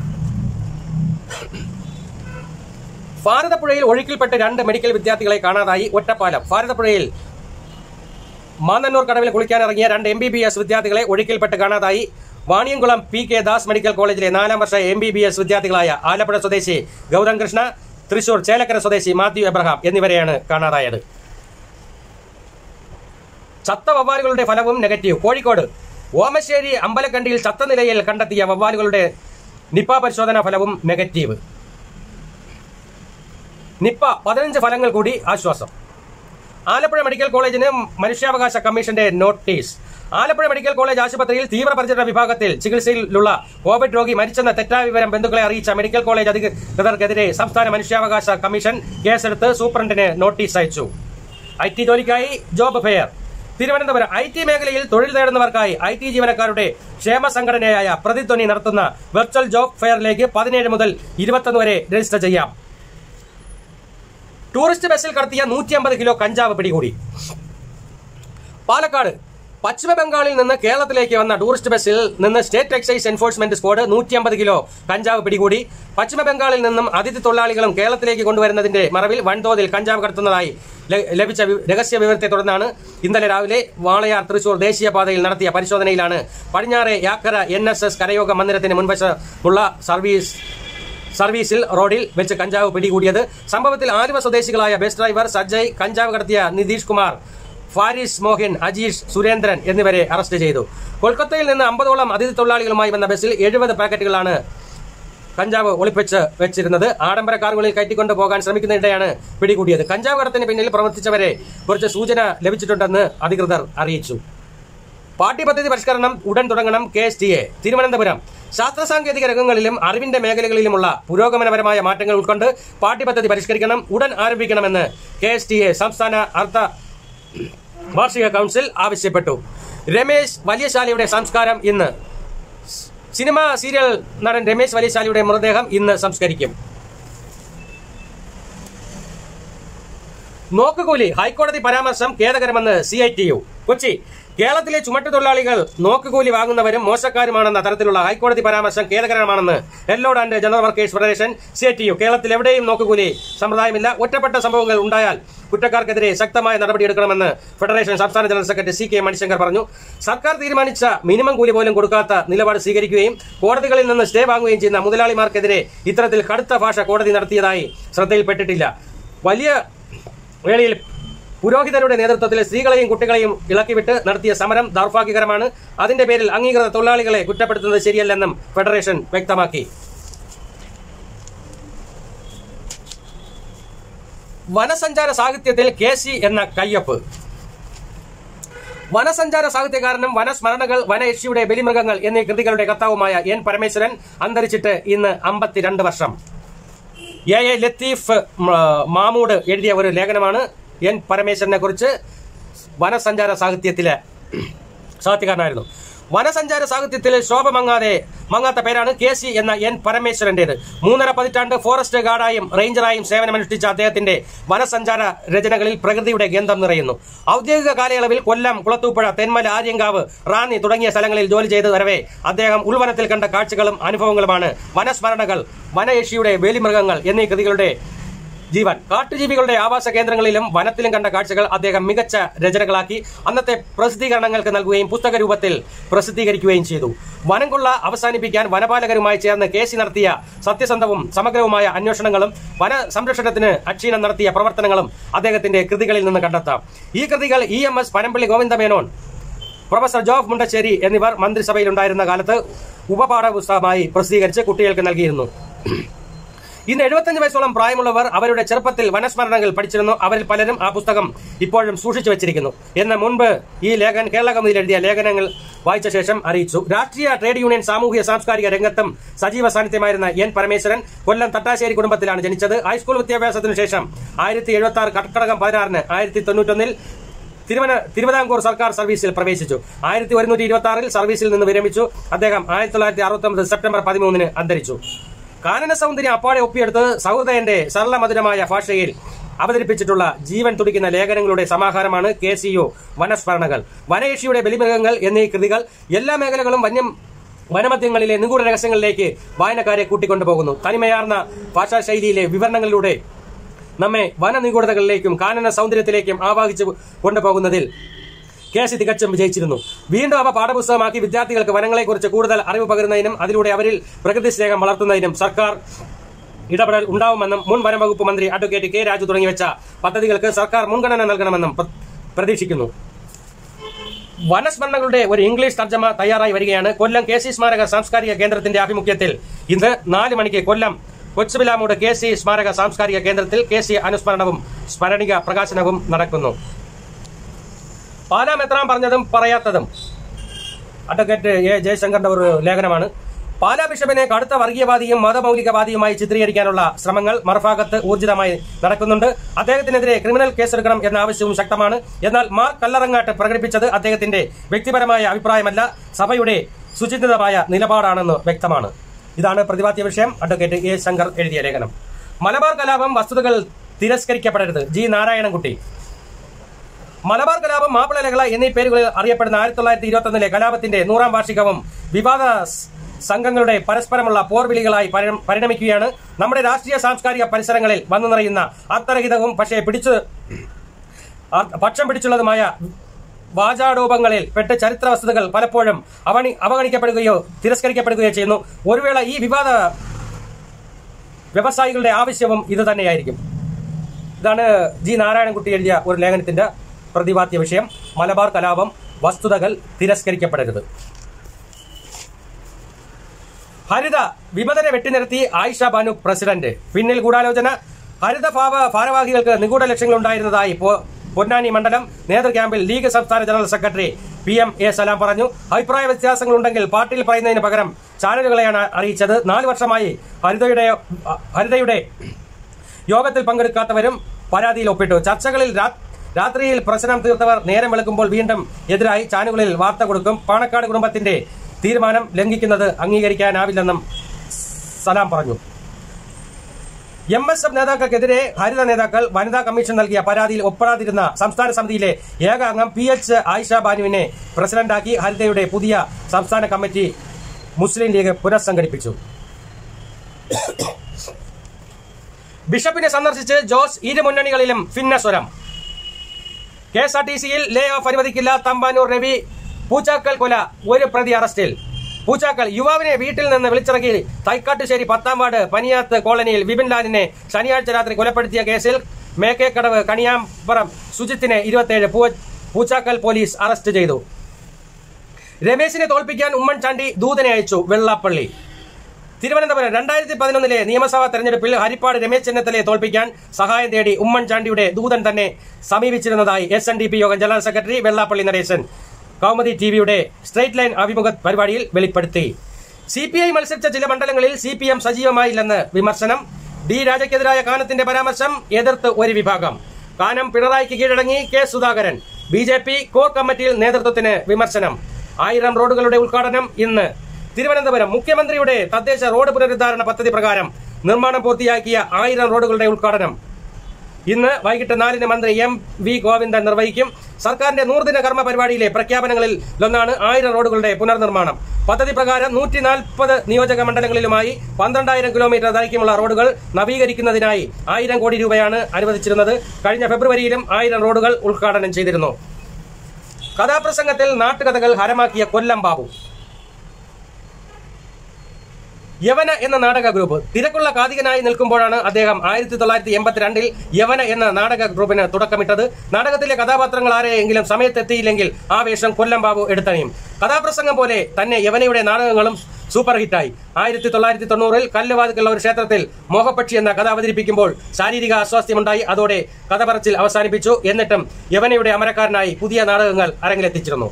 ഭാരതപ്പുഴയിൽ ഒഴുക്കിൽപ്പെട്ട് രണ്ട് മെഡിക്കൽ വിദ്യാർത്ഥികളെ കാണാതായി ഒറ്റപ്പാലം ഭാരതപ്പുഴയിൽ മാന്നന്നൂർ കടവിൽ കുളിക്കാനിറങ്ങിയ രണ്ട് എം ബി ബി എസ് വിദ്യാർത്ഥികളെ ഒഴുക്കിൽപ്പെട്ട് കാണാതായി Vaniyamkulam P K Das medical കോളേജിലെ നാലാം വർഷ എം ബി ബി എസ് വിദ്യാർത്ഥികളായ ആലപ്പുഴ സ്വദേശി ഗൗതം കൃഷ്ണ തൃശൂർ ചേലക്കര സ്വദേശി മാത്യു എബ്രഹാം എന്നിവരെയാണ് കാണാതായത് ചത്ത വവ്വാലുകളുടെ ഫലവും നെഗറ്റീവ് കോഴിക്കോട് ഓമശ്ശേരി അമ്പലക്കണ്ടിയിൽ ചത്ത നിലയിൽ കണ്ടെത്തിയ വവ്വാലുകളുടെ നിപ്പ പരിശോധനാ ഫലവും നെഗറ്റീവ് നിപ്പ പതിനഞ്ച് ഫലങ്ങൾ കൂടി ആശ്വാസം ആലപ്പുഴ മെഡിക്കൽ കോളേജിന് മനുഷ്യാവകാശ കമ്മീഷന്റെ നോട്ടീസ് ആലപ്പുഴ മെഡിക്കൽ കോളേജ് ആശുപത്രിയിൽ തീവ്രപരിചരണ വിഭാഗത്തിൽ ചികിത്സയിലുള്ള കോവിഡ് രോഗി മരിച്ചെന്ന തെറ്റായ വിവരം ബന്ധുക്കളെ അറിയിച്ച മെഡിക്കൽ കോളേജ് അധികൃതർക്കെതിരെ സംസ്ഥാന മനുഷ്യാവകാശ കമ്മീഷൻ കേസെടുത്ത് സൂപ്രണ്ടിന് നോട്ടീസ് അയച്ചു ഐ ടി ജോലിക്കായി job fair Thiruvananthapuram I T മേഖലയിൽ തൊഴിൽ തേടുന്നവർക്കായി ഐ ടി ജീവനക്കാരുടെ ക്ഷേമ സംഘടനയായ പ്രതിധ്വനി നടത്തുന്ന വെർച്വൽ ജോബ് ഫെയറിലേക്ക് പതിനേഴ് മുതൽ ഇരുപത്തൊന്ന് വരെ രജിസ്റ്റർ ചെയ്യാം ടൂറിസ്റ്റ് ബസ്സിൽ കടത്തിയ നൂറ്റി അമ്പത് കിലോ കഞ്ചാവ് പിടികൂടി പാലക്കാട് പശ്ചിമ ബംഗാളിൽ നിന്ന് കേരളത്തിലേക്ക് വന്ന ടൂറിസ്റ്റ് ബസ്സിൽ നിന്ന് സ്റ്റേറ്റ് എക്സൈസ് എൻഫോഴ്സ്മെന്റ് സ്ക്വാഡ് നൂറ്റി അമ്പത് കിലോ കഞ്ചാവ് പിടികൂടി പശ്ചിമ ബംഗാളിൽ നിന്നും അതിഥി തൊഴിലാളികളും കേരളത്തിലേക്ക് കൊണ്ടുവരുന്നതിന്റെ മറവിൽ വൻതോതിൽ കഞ്ചാവ് കടത്തുന്നതായി ല- ലഭിച്ച വി- രഹസ്യ വിവരത്തെ തുടർന്നാണ് ഇന്നലെ രാവിലെ വാളയാർ തൃശൂർ ദേശീയപാതയിൽ നടത്തിയ പരിശോധനയിലാണ് പടിഞ്ഞാറെ യാക്കര എൻ എസ് എസ് കരയോഗ മന്ദിരത്തിന് മുൻവശമുള്ള സർവീസ് സർവീസിൽ റോഡിൽ വെച്ച് കഞ്ചാവ് പിടികൂടിയത് സംഭവത്തിൽ ആലുവ സ്വദേശികളായ ബസ് ഡ്രൈവർ സജ്ജയ് കഞ്ചാവ് കടത്തിയ നിതീഷ് കുമാർ ഫാരിസ് മോഹിൻ അജീഷ് സുരേന്ദ്രൻ എന്നിവരെ അറസ്റ്റ് ചെയ്തു കൊൽക്കത്തയിൽ നിന്ന് അമ്പതോളം അതിഥി തൊഴിലാളികളുമായി വന്ന ബസ്സിൽ എഴുപത് പാക്കറ്റുകളാണ് കഞ്ചാവ് ഒളിപ്പിച്ച് വെച്ചിരുന്നത് ആഡംബര കാറുകളിൽ കയറ്റിക്കൊണ്ട് പോകാൻ ശ്രമിക്കുന്നതിനിടെയാണ് പിടികൂടിയത് കഞ്ചാവ് കടത്തിന് പിന്നിൽ പ്രവർത്തിച്ചവരെ കുറിച്ച് സൂചന ലഭിച്ചിട്ടുണ്ടെന്ന് അധികൃതർ അറിയിച്ചു പാഠ്യപദ്ധതി പരിഷ്കരണം ഉടൻ തുടങ്ങണം K S T A Thiruvananthapuram ശാസ്ത്ര സാങ്കേതിക രംഗങ്ങളിലും അറിവിന്റെ മേഖലകളിലുമുള്ള പുരോഗമനപരമായ മാറ്റങ്ങൾ ഉൾക്കൊണ്ട് പാഠ്യപദ്ധതി പരിഷ്കരിക്കണം ഉടൻ ആരംഭിക്കണമെന്ന് കെ എസ് ടി എ സംസ്ഥാന അർദ്ധ വാർഷിക കൗൺസിൽ ആവശ്യപ്പെട്ടു രമേശ് വലിയശാലിയുടെ സംസ്കാരം ഇന്ന് സിനിമ സീരിയൽ നടൻ രമേശ് വലിയശാലിയുടെ മൃതദേഹം ഇന്ന് സംസ്കരിക്കും നോക്കുകൂലി ഹൈക്കോടതി പരാമർശം ഖേദകരമെന്ന് C I T U Kochi കേരളത്തിലെ ചുമട്ടുതൊഴിലാളികൾ നോക്കുകൂലി വാങ്ങുന്നവരും മോശക്കാരുമാണെന്ന തരത്തിലുള്ള ഹൈക്കോടതി പരാമർശം ഖേദകരമാണെന്ന് എല്ലോഡ് and general workers federation C I T U കേരളത്തിൽ എവിടെയും നോക്കുകൂലി സമ്പ്രദായമില്ല ഒറ്റപ്പെട്ട സംഭവങ്ങൾ ഉണ്ടായാൽ കുറ്റക്കാർക്കെതിരെ ശക്തമായ നടപടിയെടുക്കണമെന്ന് ഫെഡറേഷൻ സംസ്ഥാന general secretary C K Manishankar പറഞ്ഞു സർക്കാർ തീരുമാനിച്ച മിനിമം കൂലി പോലും കൊടുക്കാത്ത നിലപാട് സ്വീകരിക്കുകയും കോടതികളിൽ നിന്ന് സ്റ്റേ വാങ്ങുകയും ചെയ്യുന്ന മുതലാളിമാർക്കെതിരെ ഇത്തരത്തിൽ കടുത്ത ഭാഷ കോടതി നടത്തിയതായി ശ്രദ്ധയിൽപ്പെട്ടിട്ടില്ല വലിയ വേളയിൽ പുരോഹിതരുടെ നേതൃത്വത്തിൽ സ്ത്രീകളെയും കുട്ടികളെയും ഇളക്കിവിട്ട് നടത്തിയ സമരം ദൗർഭാഗ്യകരമാണ് അതിന്റെ പേരിൽ അംഗീകൃത തൊഴിലാളികളെ കുറ്റപ്പെടുത്തുന്നത് ശരിയല്ലെന്നും ഫെഡറേഷൻ വ്യക്തമാക്കി വനസഞ്ചാര സാഹിത്യത്തിൽ കെ സി എന്ന കയ്യൊപ്പ് വനസഞ്ചാര സാഹിത്യകാരനും വനസ്മരണകൾ വനയക്ഷിയുടെ ബലിമൃഗങ്ങൾ എന്നീ കൃതികളുടെ കർത്താവുമായ എൻ പരമേശ്വരൻ അന്തരിച്ചിട്ട് ഇന്ന് അമ്പത്തിരണ്ട് വർഷം എ എ ലത്തീഫ് മ, മാമൂട് എഴുതിയ ഒരു ലേഖനമാണ് എൻ പരമേശ്വരനെ കുറിച്ച് വനസഞ്ചാര സാഹിത്യത്തിലെ സാഹിത്യകാരനായിരുന്നു വനസഞ്ചാര സാഹിത്യത്തിൽ ശോഭ മങ്ങാതെ മങ്ങാത്ത പേരാണ് കെ സി എന്ന എൻ പരമേശ്വരന്റേത് മൂന്നര പതിറ്റാണ്ട് ഫോറസ്റ്റ് ഗാർഡായും റേഞ്ചറായും സേവനമനുഷ്ഠിച്ച അദ്ദേഹത്തിന്റെ വനസഞ്ചാര രചനകളിൽ പ്രകൃതിയുടെ ഗന്ധം നിറയുന്നു ഔദ്യോഗിക കാലയളവിൽ കൊല്ലം കുളത്തൂപ്പുഴ തെന്മല ആര്യങ്കാവ് റാന്നി തുടങ്ങിയ സ്ഥലങ്ങളിൽ ജോലി ചെയ്ത് വരവേ അദ്ദേഹം ഉൾവനത്തിൽ കണ്ട കാഴ്ചകളും അനുഭവങ്ങളുമാണ് വനസ്മരണകൾ വനയക്ഷിയുടെ വേലിമൃഗങ്ങൾ എന്നീ കൃതികളുടെ ജീവൻ കാട്ടുജീവികളുടെ ആവാസ കേന്ദ്രങ്ങളിലും വനത്തിലും കണ്ട കാഴ്ചകൾ അദ്ദേഹം മികച്ച രചനകളാക്കി അന്നത്തെ പ്രസിദ്ധീകരണങ്ങൾക്ക് നൽകുകയും പുസ്തക രൂപത്തിൽ പ്രസിദ്ധീകരിക്കുകയും ചെയ്തു വനം കൊള്ള അവസാനിപ്പിക്കാൻ വനപാലകരുമായി ചേർന്ന് കേസി നടത്തിയ സത്യസന്ധവും സമഗ്രവുമായ അന്വേഷണങ്ങളും വന സംരക്ഷണത്തിന് അക്ഷീണം നടത്തിയ പ്രവർത്തനങ്ങളും അദ്ദേഹത്തിന്റെ കൃതികളിൽ നിന്ന് കണ്ടെത്താം ഈ കൃതികൾ E M S Panampilly Govinda Menon professor Joseph Mundassery എന്നിവർ മന്ത്രിസഭയിലുണ്ടായിരുന്ന കാലത്ത് ഉപപാഠപുസ്തകമായി പ്രസിദ്ധീകരിച്ച് കുട്ടികൾക്ക് നൽകിയിരുന്നു ഇന്ന് എഴുപത്തഞ്ച് വയസ്സോളം പ്രായമുള്ളവർ അവരുടെ ചെറുപ്പത്തിൽ വനസ്മരണകൾ പഠിച്ചിരുന്നു അവരിൽ പലരും ആ പുസ്തകം ഇപ്പോഴും സൂക്ഷിച്ചു വെച്ചിരിക്കുന്നു എന്ന് മുൻപ് ഈ ലേഖൻ കേരള കൗമുദിയിൽ എഴുതിയ ലേഖനങ്ങൾ വായിച്ച ശേഷം അറിയിച്ചു രാഷ്ട്രീയ ട്രേഡ് യൂണിയൻ സാമൂഹിക സാംസ്കാരിക രംഗത്തും സജീവ സാന്നിധ്യമായിരുന്ന എൻ പരമേശ്വരൻ കൊല്ലം തട്ടാശ്ശേരി കുടുംബത്തിലാണ് ജനിച്ചത് ഹൈസ്കൂൾ വിദ്യാഭ്യാസത്തിനു ശേഷം ആയിരത്തി എഴുപത്തി ആറ് കർക്കടകം പതിനാറിന് ആയിരത്തി തൊണ്ണൂറ്റൊന്നിൽ തിരുവന തിരുവിതാംകൂർ സർക്കാർ സർവീസിൽ പ്രവേശിച്ചു ആയിരത്തി ഒരുന്നൂറ്റി ഇരുപത്തി ആറിൽ സർവീസിൽ നിന്ന് വിരമിച്ചു അദ്ദേഹം ആയിരത്തി തൊള്ളായിരത്തി അറുപത്തി ഒമ്പത് സെപ്റ്റംബർ പതിമൂന്നിന് അന്തരിച്ചു കാനന സൗന്ദര്യം അപ്പാടെ ഒപ്പിയെടുത്ത് സൗഹൃദയന്റെ സരളമധുരമായ ഭാഷയിൽ അവതരിപ്പിച്ചിട്ടുള്ള ജീവൻ തുടിക്കുന്ന ലേഖനങ്ങളുടെ സമാഹാരമാണ് കെ സി യു വനസ്മരണകൾ വനയക്ഷിയുടെ ബലിമൃഗങ്ങൾ എന്നീ കൃതികൾ എല്ലാ മേഖലകളും വന്യം വനമധ്യങ്ങളിലെ നിഗൂഢ രഹസ്യങ്ങളിലേക്ക് വായനക്കാരെ കൂട്ടിക്കൊണ്ടുപോകുന്നു തനിമയാർന്ന ഭാഷാശൈലിയിലെ വിവരണങ്ങളിലൂടെ നമ്മെ വനനിഗൂഢതകളിലേക്കും കാനന സൗന്ദര്യത്തിലേക്കും ആവാഹിച്ചു കൊണ്ടുപോകുന്നതിൽ കെ സി തികച്ചും വിജയിച്ചിരുന്നു വീണ്ടും അവ പാഠപുസ്തകമാക്കി വിദ്യാർത്ഥികൾക്ക് വനങ്ങളെക്കുറിച്ച് കൂടുതൽ അറിവ് പകരുന്നതിനും അതിലൂടെ അവരിൽ പ്രകൃതി സ്നേഹം വളർത്തുന്നതിനും സർക്കാർ ഇടപെടൽ ഉണ്ടാവുമെന്നും മുൻ വനം വകുപ്പ് മന്ത്രി അഡ്വക്കേറ്റ് കെ രാജു തുടങ്ങിവെച്ച പദ്ധതികൾക്ക് സർക്കാർ മുൻഗണന നൽകണമെന്നും പ്ര- പ്രതീക്ഷിക്കുന്നു വനസ്മരണകളുടെ ഒരു ഇംഗ്ലീഷ് തർജ്ജമ തയ്യാറായി വരികയാണ് കൊല്ലം കെ സി സ്മാരക സാംസ്കാരിക കേന്ദ്രത്തിന്റെ ആഭിമുഖ്യത്തിൽ ഇന്ന് നാല് മണിക്ക് കൊല്ലം കൊച്ചുപിലാമൂട് കെ സി സ്മാരക സാംസ്കാരിക കേന്ദ്രത്തിൽ കെ സി അനുസ്മരണവും സ്മരണിക പ്രകാശനവും നടക്കുന്നു പാലാ മെത്രാൻ പറഞ്ഞതും പറയാത്തതും അഡ്വക്കേറ്റ് എ ജയശങ്കറിന്റെ ഒരു ലേഖനമാണ് പാലാ ബിഷപ്പിനെ കടുത്ത വർഗീയവാദിയും മതമൗലികവാദിയുമായി ചിത്രീകരിക്കാനുള്ള ശ്രമങ്ങൾ മറുഭാഗത്ത് ഊർജിതമായി നടക്കുന്നുണ്ട് അദ്ദേഹത്തിനെതിരെ ക്രിമിനൽ കേസെടുക്കണം എന്ന ആവശ്യവും ശക്തമാണ് എന്നാൽ മാർ കല്ലറങ്ങാട്ട് പ്രകടിപ്പിച്ചത് അദ്ദേഹത്തിന്റെ വ്യക്തിപരമായ അഭിപ്രായമല്ല സഭയുടെ സുചിന്തിതമായ നിലപാടാണെന്ന് വ്യക്തമാണ് ഇതാണ് പ്രതിപാദ്യ വിഷയം അഡ്വക്കേറ്റ് എ ശങ്കർ എഴുതിയ ലേഖനം മലബാർ കലാപം വസ്തുതകൾ തിരസ്കരിക്കപ്പെടരുത് ജി നാരായണൻകുട്ടി മലബാർ കലാപം മാപ്പിള ലഹള എന്നീ പേരുകളിൽ അറിയപ്പെടുന്ന ആയിരത്തി തൊള്ളായിരത്തി ഇരുപത്തി ഒന്നിലെ കലാപത്തിന്റെ നൂറാം വാർഷികവും വിവാദ സ് സംഘങ്ങളുടെ പരസ്പരമുള്ള പോർവിളികളായി പരി- പരിണമിക്കുകയാണ് നമ്മുടെ രാഷ്ട്രീയ സാംസ്കാരിക പരിസരങ്ങളിൽ വന്നു നിറയുന്ന അർത്ഥരഹിതവും പക്ഷേ പിടിച്ചു ആ- പക്ഷം പിടിച്ചുള്ളതുമായ വാചാടോപങ്ങളിൽ പെട്ട് ചരിത്ര വസ്തുതകൾ പലപ്പോഴും അവണി അവഗണിക്കപ്പെടുകയോ തിരസ്കരിക്കപ്പെടുകയോ ചെയ്യുന്നു ഒരു വേള ഈ വിവാദ വ്യവസായികളുടെ ആവശ്യവും ഇത് തന്നെയായിരിക്കും ഇതാണ് ജി നാരായണൻകുട്ടി എഴുതിയ ഒരു ലേഖനത്തിന്റെ പ്രതിപാദ്യ വിഷയം മലബാർ കലാപം വസ്തുതകൾ തിരസ്കരിക്കപ്പെടരുത് ഹരിത വിമതരെ വെട്ടിനിരത്തി ആയിഷ ബാനു പ്രസിഡന്റ് പിന്നിൽ ഗൂഢാലോചന ഹരിത ഭാവ ഭാരവാഹികൾക്ക് നിഗൂഢ ലക്ഷ്യങ്ങളുണ്ടായിരുന്നതായി പൊ- പൊന്നാനി മണ്ഡലം നേതൃ ക്യാമ്പിൽ ലീഗ് സംസ്ഥാന general secretary P M A Salam പറഞ്ഞു അഭിപ്രായ വ്യത്യാസങ്ങളുണ്ടെങ്കിൽ പാർട്ടിയിൽ പറയുന്നതിന് പകരം ചാനലുകളെയാണ് അറിയിച്ചത് നാല് വർഷമായി ഹരിതയുടെ ഹരിതയുടെ യോഗത്തിൽ പങ്കെടുക്കാത്തവരും പരാതിയിൽ ഒപ്പിട്ടു ചർച്ചകളിൽ രാ- രാത്രിയിൽ പ്രശ്നം തീർത്തവർ നേരം വെളുക്കുമ്പോൾ വീണ്ടും എതിരായി ചാനലുകളിൽ വാർത്ത കൊടുക്കും പാണക്കാട് കുടുംബത്തിന്റെ തീരുമാനം ലംഘിക്കുന്നത് അംഗീകരിക്കാനാവില്ലെന്നും സലാം പറഞ്ഞു എം എസ് എഫ് നേതാക്കൾക്കെതിരെ ഹരിത നേതാക്കൾ വനിതാ കമ്മീഷൻ നൽകിയ പരാതിയിൽ ഒപ്പിടാതിരുന്ന സംസ്ഥാന സമിതിയിലെ ഏക അംഗം പി എച്ച് ആയിഷ ബാനുവിനെ പ്രസിഡന്റാക്കി ഹരിതയുടെ പുതിയ സംസ്ഥാന കമ്മിറ്റി മുസ്ലിം ലീഗ് പുനഃസംഘടിപ്പിച്ചു ബിഷപ്പിനെ സന്ദർശിച്ച് ജോസ് ഇരു മുന്നണികളിലും ഭിന്നസ്വരം കെ എസ് ആർ ടി സിയിൽ ലേ ഓഫ് അനുവദിക്കില്ല തമ്പാനൂർ രവി പൂച്ചാക്കൽ കൊല ഒരു പ്രതി അറസ്റ്റിൽ പൂച്ചാക്കൽ യുവാവിനെ വീട്ടിൽ നിന്ന് വിളിച്ചിറക്കി തൈക്കാട്ടുശ്ശേരി പത്താം വാർഡ് പനിയാത്ത് കോളനിയിൽ വിപിൻ ലാലിനെ ശനിയാഴ്ച രാത്രി കൊലപ്പെടുത്തിയ കേസിൽ മേക്കേക്കടവ് കണിയാമ്പുറം സുജിത്തിനെ ഇരുപത്തിയേഴ് പൂച്ചാക്കൽ പോലീസ് അറസ്റ്റ് ചെയ്തു രമേശിനെ തോൽപ്പിക്കാൻ ഉമ്മൻചാണ്ടി ദൂതനെ അയച്ചു വെള്ളാപ്പള്ളി തിരുവനന്തപുരം രണ്ടായിരത്തി പതിനൊന്നിലെ നിയമസഭാ തെരഞ്ഞെടുപ്പിൽ ഹരിപ്പാട് രമേശ് ചെന്നിത്തലയെ തോൽപ്പിക്കാൻ സഹായം തേടി ഉമ്മൻചാണ്ടിയുടെ ദൂതൻ തന്നെ സമീപിച്ചിരുന്നതായി എസ് എൻ ഡി പി യോഗം ജനറൽ സെക്രട്ടറി വെള്ളാപ്പള്ളി നടേശൻ കൗമുദി ടിവിയുടെ സ്ട്രേറ്റ് ലൈൻ അഭിമുഖ പരിപാടിയിൽ വെളിപ്പെടുത്തി സി പി ഐ മത്സരിച്ച ചില മണ്ഡലങ്ങളിൽ സി പി എം സജീവമായില്ലെന്ന് വിമർശനം ഡി രാജയ്ക്കെതിരായ കാനത്തിന്റെ പരാമർശം എതിർത്ത് ഒരു വിഭാഗം കാനം പിണറായിക്ക് കീഴടങ്ങി K Sudhakaran B J P core കമ്മിറ്റിയിൽ നേതൃത്വത്തിന് വിമർശനം ആയിരം റോഡുകളുടെ ഉദ്ഘാടനം ഇന്ന് തിരുവനന്തപുരം മുഖ്യമന്ത്രിയുടെ തദ്ദേശ റോഡ് പുനരുദ്ധാരണ പദ്ധതി പ്രകാരം നിർമ്മാണം പൂർത്തിയാക്കിയ ആയിരം റോഡുകളുടെ ഉദ്ഘാടനം ഇന്ന് വൈകിട്ട് നാലിന് മന്ത്രി എം വി ഗോവിന്ദൻ നിർവഹിക്കും സർക്കാരിന്റെ നൂറുദിന കർമ്മ പരിപാടിയിലെ പ്രഖ്യാപനങ്ങളിൽ ഒന്നാണ് ആയിരം റോഡുകളുടെ പുനർനിർമ്മാണം പദ്ധതി പ്രകാരം നൂറ്റി നാൽപ്പത് നിയോജക മണ്ഡലങ്ങളിലുമായി പന്ത്രണ്ടായിരം കിലോമീറ്റർ ദൈർഘ്യമുള്ള റോഡുകൾ നവീകരിക്കുന്നതിനായി ആയിരം കോടി രൂപയാണ് അനുവദിച്ചിരുന്നത് കഴിഞ്ഞ ഫെബ്രുവരിയിലും ആയിരം റോഡുകൾ ഉദ്ഘാടനം ചെയ്തിരുന്നു കഥാപ്രസംഗത്തിൽ നാട്ടുകഥകൾ ഹരമാക്കിയ കൊല്ലം ബാബു യവന എന്ന നാടക ഗ്രൂപ്പ് തിരക്കുള്ള കാതികനായി നിൽക്കുമ്പോഴാണ് അദ്ദേഹം ആയിരത്തി തൊള്ളായിരത്തി എൺപത്തിരണ്ടിൽ യവന എന്ന നാടക ഗ്രൂപ്പിന് തുടക്കമിട്ടത് നാടകത്തിലെ കഥാപാത്രങ്ങൾ ആരെയെങ്കിലും സമയത്തെത്തിയില്ലെങ്കിൽ ആ വേഷം കൊല്ലം ബാബു എടുത്തണിയും കഥാപ്രസംഗം പോലെ തന്നെ യവനയുടെ നാടകങ്ങളും സൂപ്പർ ഹിറ്റായി ആയിരത്തി തൊള്ളായിരത്തി തൊണ്ണൂറിൽ കല്ലുവാതിക്കുള്ള ഒരു ക്ഷേത്രത്തിൽ മോഹപക്ഷി എന്ന കഥ അവതരിപ്പിക്കുമ്പോൾ ശാരീരിക അസ്വാസ്ഥ്യമുണ്ടായി അതോടെ കഥ പറച്ചിൽ അവസാനിപ്പിച്ചു എന്നിട്ടും യവനയുടെ അമരക്കാരനായി പുതിയ നാടകങ്ങൾ അരങ്ങിലെത്തിച്ചിരുന്നു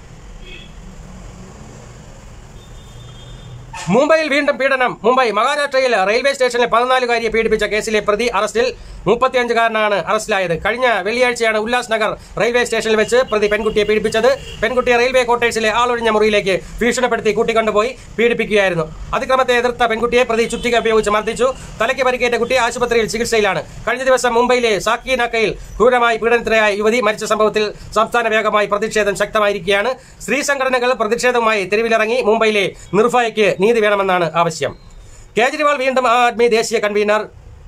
മുംബൈയിൽ വീണ്ടും പീഡനം മുംബൈ മഹാരാഷ്ട്രയിൽ റെയിൽവേ സ്റ്റേഷനിൽ പതിനാലുകാരിയെ പീഡിപ്പിച്ച കേസിലെ പ്രതി അറസ്റ്റിൽ മുപ്പത്തിയഞ്ചുകാരനാണ് അറസ്റ്റിലായത് കഴിഞ്ഞ വെള്ളിയാഴ്ചയാണ് ഉല്ലാസ് നഗർ റെയിൽവേ സ്റ്റേഷനിൽ വെച്ച് പ്രതി പെൺകുട്ടിയെ പീഡിപ്പിച്ചത് പെൺകുട്ടിയെ റെയിൽവേ ക്വാർട്ടേഴ്സിലെ ആളൊഴിഞ്ഞ മുറിയിലേക്ക് ഭീഷണിപ്പെടുത്തി കൂട്ടിക്കൊണ്ടുപോയി പീഡിപ്പിക്കുകയായിരുന്നു അതിക്രമത്തെ എതിർത്ത പെൺകുട്ടിയെ പ്രതി ചുറ്റിക ഉപയോഗിച്ച് മർദ്ദിച്ചു തലയ്ക്ക് പരിക്കേറ്റ കുട്ടി ആശുപത്രിയിൽ ചികിത്സയിലാണ് കഴിഞ്ഞ ദിവസം മുംബൈയിലെ സാക്കിനക്കയിൽ ക്രൂരമായി പീഡനത്തിനായ യുവതി മരിച്ച സംഭവത്തിൽ സംസ്ഥാന വ്യാപകമായി പ്രതിഷേധം ശക്തമായിരിക്കുകയാണ് സ്ത്രീ സംഘടനകൾ പ്രതിഷേധവുമായി തെരുവിലിറങ്ങി മുംബൈയിലെ നിർഭയയ്ക്ക് നീതി വേണമെന്നാണ് ആവശ്യം കേജ്രിവാൾ വീണ്ടും ആം ആദ്മി ദേശീയ കൺവീനർ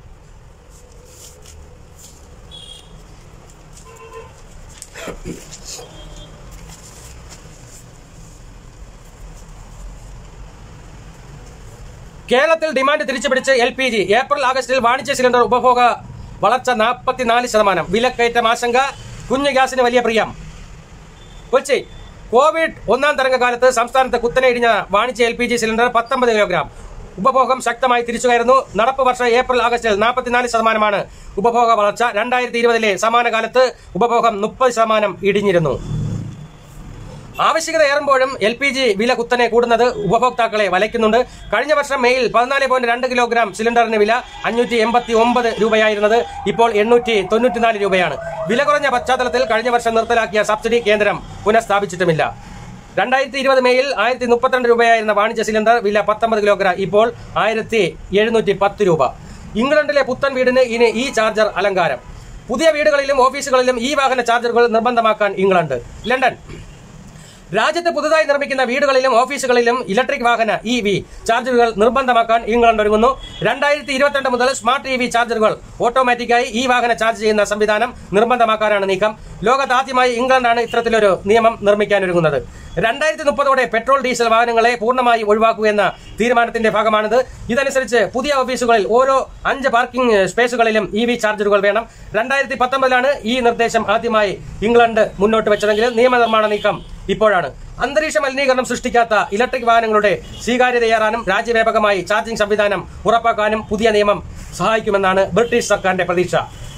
കേരളത്തിൽ ഡിമാൻഡ് തിരിച്ചുപിടിച്ച് എൽ പി ജി ഏപ്രിൽ ആഗസ്റ്റിൽ വാണിജ്യ സിലിണ്ടർ ഉപഭോഗ വളർച്ച നാൽപ്പത്തിനാല് ശതമാനം വിലക്കയറ്റം ആശങ്ക കുഞ്ഞു ഗ്യാസിന് വലിയ പ്രിയം കൊച്ചി കോവിഡ് ഒന്നാം തരംഗകാലത്ത് സംസ്ഥാനത്ത് കുത്തനെ ഇടിഞ്ഞ വാണിജ്യ എൽ പി ജി സിലിണ്ടർ പത്തൊമ്പത് കിലോഗ്രാം ഉപഭോഗം ശക്തമായി തിരിച്ചുകയറുന്നു നടപ്പ് വർഷം ഏപ്രിൽ ആഗസ്റ്റിൽ നാൽപ്പത്തിനാല് ശതമാനമാണ് ഉപഭോഗ വളർച്ച രണ്ടായിരത്തി ഇരുപതിലെ സമാന കാലത്ത് ഉപഭോഗം മുപ്പത് ശതമാനം ഇടിഞ്ഞിരുന്നു ആവശ്യകത ഏറുമ്പോഴും എൽ പി ജി വില കുത്തനെ കൂടുന്നത് ഉപഭോക്താക്കളെ വലയ്ക്കുന്നുണ്ട് കഴിഞ്ഞ വർഷം മെയിൽ പതിനാല് പോയിന്റ് രണ്ട് കിലോഗ്രാം സിലിണ്ടറിന് വില അഞ്ഞൂറ്റി എൺപത്തി ഒമ്പത് രൂപയായിരുന്നത് ഇപ്പോൾ എണ്ണൂറ്റി തൊണ്ണൂറ്റിനാല് രൂപയാണ് വില കുറഞ്ഞ പശ്ചാത്തലത്തിൽ കഴിഞ്ഞ വർഷം നിർത്തലാക്കിയ സബ്സിഡി കേന്ദ്രം പുനഃസ്ഥാപിച്ചിട്ടുമില്ല രണ്ടായിരത്തി ഇരുപത് മെയിൽ ആയിരത്തി മുപ്പത്തിരണ്ട് രൂപയായിരുന്ന വാണിജ്യ സിലിണ്ടർ വില പത്തൊമ്പത് കിലോഗ്രാം ഇപ്പോൾ ആയിരത്തി എഴുന്നൂറ്റി പത്ത് രൂപ ഇംഗ്ലണ്ടിലെ പുത്തൻ വീടിന് ഇനി ഈ ചാർജർ അലങ്കാരം പുതിയ വീടുകളിലും ഓഫീസുകളിലും ഈ വാഹന ചാർജറുകൾ നിർബന്ധമാക്കാൻ ഇംഗ്ലണ്ട് ലണ്ടൻ രാജ്യത്ത് പുതുതായി നിർമ്മിക്കുന്ന വീടുകളിലും ഓഫീസുകളിലും ഇലക്ട്രിക് വാഹന ഇ വി ചാർജറുകൾ നിർബന്ധമാക്കാൻ ഇംഗ്ലണ്ട് ഒരുങ്ങുന്നു രണ്ടായിരത്തി ഇരുപത്തിരണ്ട് മുതൽ സ്മാർട്ട് ഇ വി ചാർജറുകൾ ഓട്ടോമാറ്റിക്കായി ഈ വാഹന ചാർജ് ചെയ്യുന്ന സംവിധാനം നിർബന്ധമാക്കാനാണ് നീക്കം ലോകത്ത് ആദ്യമായി ഇംഗ്ലണ്ടാണ് ഇത്തരത്തിലൊരു നിയമം നിർമ്മിക്കാനൊരുങ്ങുന്നത് രണ്ടായിരത്തി മുപ്പതോടെ പെട്രോൾ ഡീസൽ വാഹനങ്ങളെ പൂർണ്ണമായി ഒഴിവാക്കുക എന്ന തീരുമാനത്തിന്റെ ഭാഗമാണിത് ഇതനുസരിച്ച് പുതിയ ഓഫീസുകളിൽ ഓരോ അഞ്ച് പാർക്കിംഗ് സ്പേസുകളിലും ഇ വി ചാർജറുകൾ വേണം രണ്ടായിരത്തി പത്തൊമ്പതിലാണ് ഈ നിർദ്ദേശം ആദ്യമായി ഇംഗ്ലണ്ട് മുന്നോട്ട് വെച്ചതെങ്കിലും നിയമനിർമ്മാണ നീക്കം ഇപ്പോഴാണ് അന്തരീക്ഷ മലിനീകരണം സൃഷ്ടിക്കാത്ത ഇലക്ട്രിക് വാഹനങ്ങളുടെ സ്വീകാര്യതയേറാനും രാജ്യവ്യാപകമായി ചാർജിംഗ് സംവിധാനം ഉറപ്പാക്കാനും പുതിയ നിയമം സഹായിക്കുമെന്നാണ് ബ്രിട്ടീഷ് സർക്കാരിന്റെ പ്രതീക്ഷ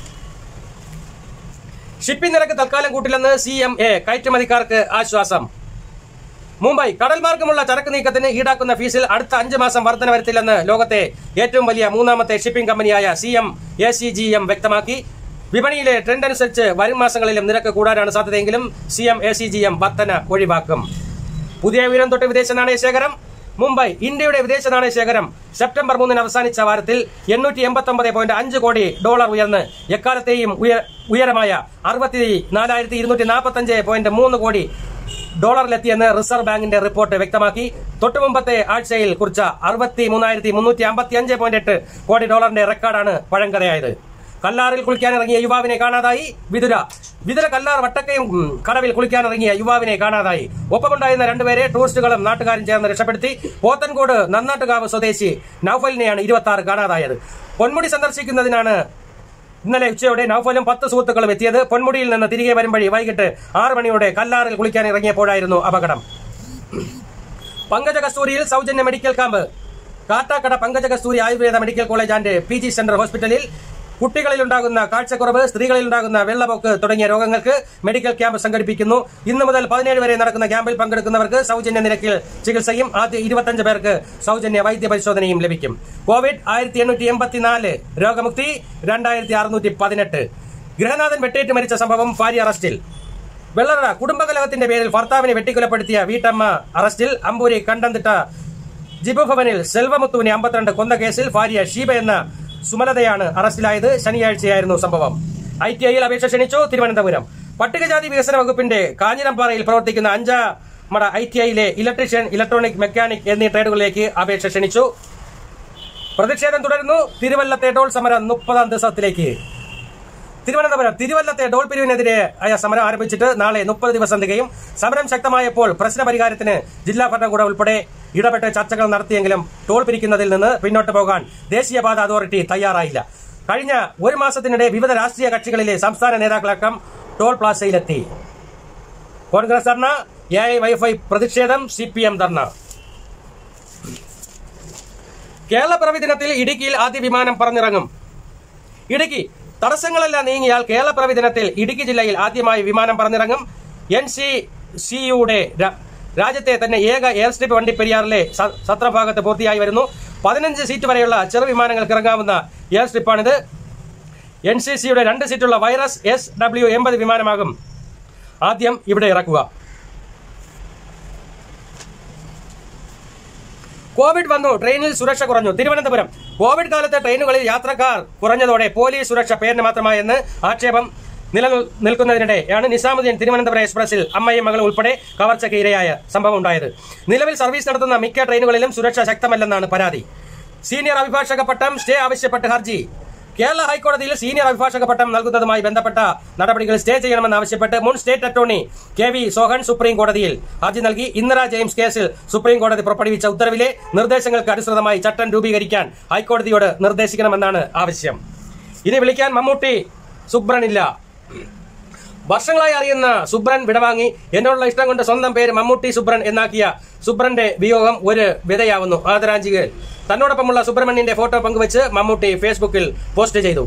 ഷിപ്പിംഗ് നിരക്ക് തൽക്കാലം കൂട്ടില്ലെന്ന് സി എം എ കയറ്റുമതിക്കാർക്ക് ആശ്വാസം മുംബൈ കടൽ മാർഗമുള്ള ചരക്ക് നീക്കത്തിന് ഈടാക്കുന്ന ഫീസിൽ അടുത്ത അഞ്ച് മാസം വർധന വരുത്തില്ലെന്ന് ലോകത്തെ ഏറ്റവും വലിയ മൂന്നാമത്തെ ഷിപ്പിംഗ് കമ്പനിയായ C M A C G M വ്യക്തമാക്കി വിപണിയിലെ ട്രെൻഡ് അനുസരിച്ച് വരും മാസങ്ങളിലും നിരക്ക് കൂടാനാണ് സാധ്യതയെങ്കിലും C M A C G M വർധന ഒഴിവാക്കും പുതിയ ഉയരം തൊട്ട് വിദേശ നാണയ ശേഖരം മുംബൈ ഇന്ത്യയുടെ വിദേശ നാണയ ശേഖരം സെപ്റ്റംബർ മൂന്നിന് അവസാനിച്ച വാരത്തിൽ എണ്ണൂറ്റി എൺപത്തി ഒമ്പത് പോയിന്റ് അഞ്ച് കോടി ഡോളർ ഉയർന്ന് എക്കാലത്തെയും ഉയ- ഉയരമായ അറുപത്തി നാലായിരത്തി ഇരുന്നൂറ്റി നാൽപ്പത്തി അഞ്ച് പോയിന്റ് മൂന്ന് കോടി ഡോളറിലെത്തിയെന്ന് റിസർവ് ബാങ്കിന്റെ റിപ്പോർട്ട് വ്യക്തമാക്കി തൊട്ടുമുമ്പത്തെ ആഴ്ചയിൽ കുറിച്ച അറുപത്തി മൂന്നായിരത്തി മുന്നൂറ്റി അമ്പത്തി അഞ്ച് പോയിന്റ് എട്ട് കോടി ഡോളറിന്റെ റെക്കോർഡാണ് പഴങ്കഥയായത് കല്ലാറിൽ കുളിക്കാനിറങ്ങിയ യുവാവിനെ കാണാതായി വിതുര വിതുര കല്ലാർ വട്ടക്കയും ഉം, കടവിൽ കുളിക്കാനിറങ്ങിയ യുവാവിനെ കാണാതായി ഒപ്പമുണ്ടായിരുന്ന രണ്ടുപേരെ ടൂറിസ്റ്റുകളും നാട്ടുകാരും ചേർന്ന് രക്ഷപ്പെടുത്തി പോത്തൻകോട് നന്നാട്ടുകാവ് സ്വദേശി നൌഫലിനെയാണ് ഇരുപത്തി ആറ് കാണാതായത് പൊന്മുടി സന്ദർശിക്കുന്നതിനാണ് ഇന്നലെ ഉച്ചയോടെ നൌഫലും പത്ത് സുഹൃത്തുക്കളും എത്തിയത് പൊന്മുടിയിൽ നിന്ന് തിരികെ വരും വഴി വൈകിട്ട് ആറ് മണിയോടെ കല്ലാറിൽ കുളിക്കാൻ ഇറങ്ങിയപ്പോഴായിരുന്നു അപകടം പങ്കജ കസ്തൂരിയിൽ സൗജന്യ medical camp Kattakkada Pankaja Kasthuri Ayurveda medical college and P G center ഹോസ്പിറ്റലിൽ കുട്ടികളിലുണ്ടാകുന്ന കാഴ്ചക്കുറവ് സ്ത്രീകളിലുണ്ടാകുന്ന വെള്ളപ്പൊക്ക് തുടങ്ങിയ രോഗങ്ങൾക്ക് മെഡിക്കൽ ക്യാമ്പ് സംഘടിപ്പിക്കുന്നു ഇന്നു മുതൽ പതിനേഴ് വരെ നടക്കുന്ന ക്യാമ്പിൽ പങ്കെടുക്കുന്നവർക്ക് സൗജന്യ നിരക്കിൽ ചികിത്സയും ആദ്യ ഇരുപത്തഞ്ച് പേർക്ക് സൗജന്യ വൈദ്യ പരിശോധനയും ലഭിക്കും കോവിഡ് ആയിരത്തി എണ്ണൂറ്റി എൺപത്തിനാല് രോഗമുക്തി രണ്ടായിരത്തി അറുന്നൂറ്റി പതിനെട്ട് ഗൃഹനാഥൻ വെട്ടേറ്റ് മരിച്ച സംഭവം ഭാര്യ അറസ്റ്റിൽ വെള്ളറ കുടുംബകലഹത്തിന്റെ പേരിൽ ഭർത്താവിനെ വെട്ടിക്കൊലപ്പെടുത്തിയ വീട്ടമ്മ അറസ്റ്റിൽ അമ്പൂരി കണ്ടംതിട്ട ജിബു ഭവനിൽ സെൽവമുത്തുവിനെ അമ്പത്തിരണ്ട് കൊന്ന കേസിൽ ഭാര്യ ഷീബ എന്ന സുമലതയാണ് അറസ്റ്റിലായത് ശനിയാഴ്ചയായിരുന്നു സംഭവം ഐ ടി ഐയിൽ അപേക്ഷ ക്ഷണിച്ചു തിരുവനന്തപുരം പട്ടികജാതി വികസന വകുപ്പിന്റെ കാഞ്ഞിരംപാറയിൽ പ്രവർത്തിക്കുന്ന അഞ്ചാമട ഐ ടി ഐയിലെ ഇലക്ട്രീഷ്യൻ ഇലക്ട്രോണിക് മെക്കാനിക് എന്നീ ട്രേഡുകളിലേക്ക് അപേക്ഷ ക്ഷണിച്ചു പ്രതിഷേധം തുടരുന്നു തിരുവല്ലത്തെ ടോൾ സമരം മുപ്പതാം ദിവസത്തിലേക്ക് തിരുവനന്തപുരം തിരുവല്ലത്തെ ടോൾ പിരിവിനെതിരെ ആയ സമരം ആരംഭിച്ചിട്ട് നാളെ മുപ്പത് ദിവസം തികയും സമരം ശക്തമായപ്പോൾ പ്രശ്ന പരിഹാരത്തിന് ജില്ലാ ഭരണകൂടം ഉൾപ്പെടെ ഇടപെട്ട് ചർച്ചകൾ നടത്തിയെങ്കിലും ടോൾ പിരിക്കുന്നതിൽ നിന്ന് പിന്നോട്ട് പോകാൻ ദേശീയപാത അതോറിറ്റി തയ്യാറായില്ല കഴിഞ്ഞ ഒരു മാസത്തിനിടെ വിവിധ രാഷ്ട്രീയ കക്ഷികളിലെ സംസ്ഥാന നേതാക്കളടക്കം ടോൾ പ്ലാസയിലെത്തി Congress dharna A I Y F പ്രതിഷേധം C P M dharna Kerala പിറവി ദിനത്തിൽ ഇടുക്കിയിൽ ആദ്യ വിമാനം പറന്നിറങ്ങും ഇടുക്കി തടസ്സങ്ങളെല്ലാം നീങ്ങിയാൽ കേരള പിറവി ദിനത്തിൽ ഇടുക്കി ജില്ലയിൽ ആദ്യമായി വിമാനം പറന്നിറങ്ങും എൻ സി സിയുടെ രാജ്യത്തെ തന്നെ ഏക എയർ സ്ട്രിപ്പ് വണ്ടിപ്പെരിയാറിലെ സ- സത്രഭാഗത്ത് പൂർത്തിയായി വരുന്നു പതിനഞ്ച് സീറ്റ് വരെയുള്ള ചെറു വിമാനങ്ങൾക്ക് ഇറങ്ങാവുന്ന എയർ സ്ട്രിപ്പാണിത് എൻ സി സിയുടെ രണ്ട് സീറ്റുള്ള വൈറസ് എസ് ഡബ്ല്യു എൺപത് വിമാനമാകും ആദ്യം ഇവിടെ ഇറക്കുക കോവിഡ് വന്നു ട്രെയിനിൽ സുരക്ഷ കുറഞ്ഞു തിരുവനന്തപുരം കോവിഡ് കാലത്ത് ട്രെയിനുകളിൽ യാത്രക്കാർ കുറഞ്ഞതോടെ പോലീസ് സുരക്ഷ പേരിന് മാത്രമായെന്ന് ആക്ഷേപം നിലനിൽക്കുന്നതിനിടെയാണ് നിസാമുദ്ദീൻ തിരുവനന്തപുരം എക്സ്പ്രസിൽ അമ്മയും മകളും ഉൾപ്പെടെ കവർച്ചയ്ക്ക് ഇരയായ സംഭവം ഉണ്ടായത് നിലവിൽ സർവീസ് നടത്തുന്ന മിക്ക ട്രെയിനുകളിലും സുരക്ഷ ശക്തമല്ലെന്നാണ് പരാതി സീനിയർ അഭിഭാഷക പട്ടം സ്റ്റേ ആവശ്യപ്പെട്ട് ഹർജി കേരള ഹൈക്കോടതിയിൽ സീനിയർ അഭിഭാഷക പട്ടം നൽകുന്നതുമായി ബന്ധപ്പെട്ട നടപടികൾ സ്റ്റേ ചെയ്യണമെന്നാവശ്യപ്പെട്ട് മുൻ state attorney K V Sohan supreme കോടതിയിൽ ഹർജി നൽകി ഇന്ദിര ജെയിംസ് കേസിൽ സുപ്രീം കോടതി പുറപ്പെടുവിച്ച ഉത്തരവിലെ നിർദ്ദേശങ്ങൾക്ക് അനുസൃതമായി ചട്ടം രൂപീകരിക്കാൻ ഹൈക്കോടതിയോട് നിർദ്ദേശിക്കണമെന്നാണ് ആവശ്യം ഇനി വിളിക്കാൻ മമ്മൂട്ടി സുബ്രനില്ല വർഷങ്ങളായി അറിയുന്ന സുബ്രൻ വിടവാങ്ങി എന്നോടുള്ള ഇഷ്ടം കൊണ്ട് സ്വന്തം പേര് മമ്മൂട്ടി സുബ്രൻ എന്നാക്കിയ സുബ്രന്റെ വിയോഗം ഒരു വിതയാവുന്നു ആദരാഞ്ജികൾ തന്നോടൊപ്പമുള്ള സുബ്രഹ്മണ്യന്റെ ഫോട്ടോ പങ്കുവച്ച് മമ്മൂട്ടി ഫേസ്ബുക്കിൽ പോസ്റ്റ് ചെയ്തു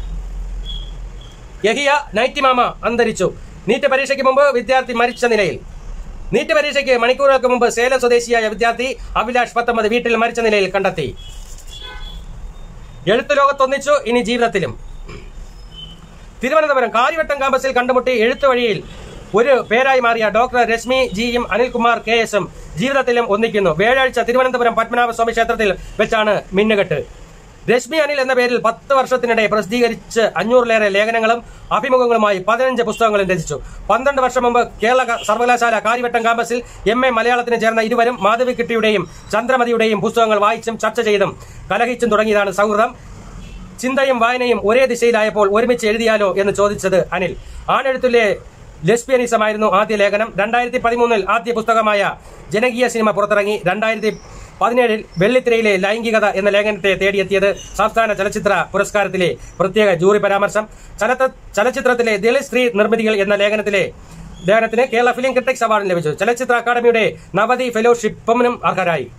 യഹിയ നൈറ്റി മാമ അന്തരിച്ചു നീറ്റ് പരീക്ഷയ്ക്ക് മുമ്പ് വിദ്യാർത്ഥി മരിച്ച നിലയിൽ നീറ്റ് പരീക്ഷയ്ക്ക് മണിക്കൂറുകൾക്ക് മുമ്പ് സേലം സ്വദേശിയായ വിദ്യാർത്ഥി അഭിലാഷ് പത്തൊമ്പത് വീട്ടിൽ മരിച്ച നിലയിൽ കണ്ടെത്തി എഴുത്തു ലോകത്തൊന്നിച്ചു ഇനി ജീവിതത്തിലും തിരുവനന്തപുരം കാര്യവട്ടം കാമ്പസിൽ കണ്ടുമുട്ടി എഴുത്തു വഴിയിൽ ഒരു പേരായി മാറിയ ഡോക്ടർ രശ്മി ജിയും അനിൽകുമാർ കെ എസും ജീവിതത്തിലും ഒന്നിക്കുന്നു വ്യാഴാഴ്ച തിരുവനന്തപുരം പത്മനാഭസ്വാമി ക്ഷേത്രത്തിൽ വെച്ചാണ് മിന്നുകെട്ട് രശ്മി അനിൽ എന്ന പേരിൽ പത്ത് വർഷത്തിനിടെ പ്രസിദ്ധീകരിച്ച് അഞ്ഞൂറിലേറെ ലേഖനങ്ങളും അഭിമുഖങ്ങളുമായി പതിനഞ്ച് പുസ്തകങ്ങളും രചിച്ചു പന്ത്രണ്ട് വർഷം മുമ്പ് കേരള ക- സർവകലാശാല കാര്യവട്ടം കാമ്പസിൽ എം എ മലയാളത്തിന് ചേർന്ന ഇരുവരും മാധവിക്കുട്ടിയുടെയും ചന്ദ്രമതിയുടെയും പുസ്തകങ്ങൾ വായിച്ചും ചർച്ച ചെയ്തും കലഹിച്ചും തുടങ്ങിയതാണ് സൗഹൃദം ചിന്തയും വായനയും ഒരേ ദിശയിലായപ്പോൾ ഒരുമിച്ച് എഴുതിയാലോ എന്ന് ചോദിച്ചത് അനിൽ ആണെഴുത്തിലെ ലെസ്ബിയനിസമായിരുന്നു ആദ്യ ലേഖനം രണ്ടായിരത്തി പതിമൂന്നിൽ ആദ്യ പുസ്തകമായ ജനകീയ സിനിമ പുറത്തിറങ്ങി രണ്ടായിരത്തി പതിനേഴിൽ വെള്ളിത്തിരയിലെ ലൈംഗികത എന്ന ലേഖനത്തെ തേടിയെത്തിയത് സംസ്ഥാന ചലച്ചിത്ര പുരസ്കാരത്തിലെ പ്രത്യേക ജൂറി പരാമർശം ചലത്ത- ചലച്ചിത്രത്തിലെ ദളിത് സ്ത്രീ നിർമ്മിതികൾ എന്ന ലേഖനത്തിലെ ലേഖനത്തിന് കേരള ഫിലിം ക്രിട്ടിക്സ് അവാർഡ് ലഭിച്ചു ചലച്ചിത്ര അക്കാദമിയുടെ നവതി ഫെലോഷിപ്പിനും അർഹരായി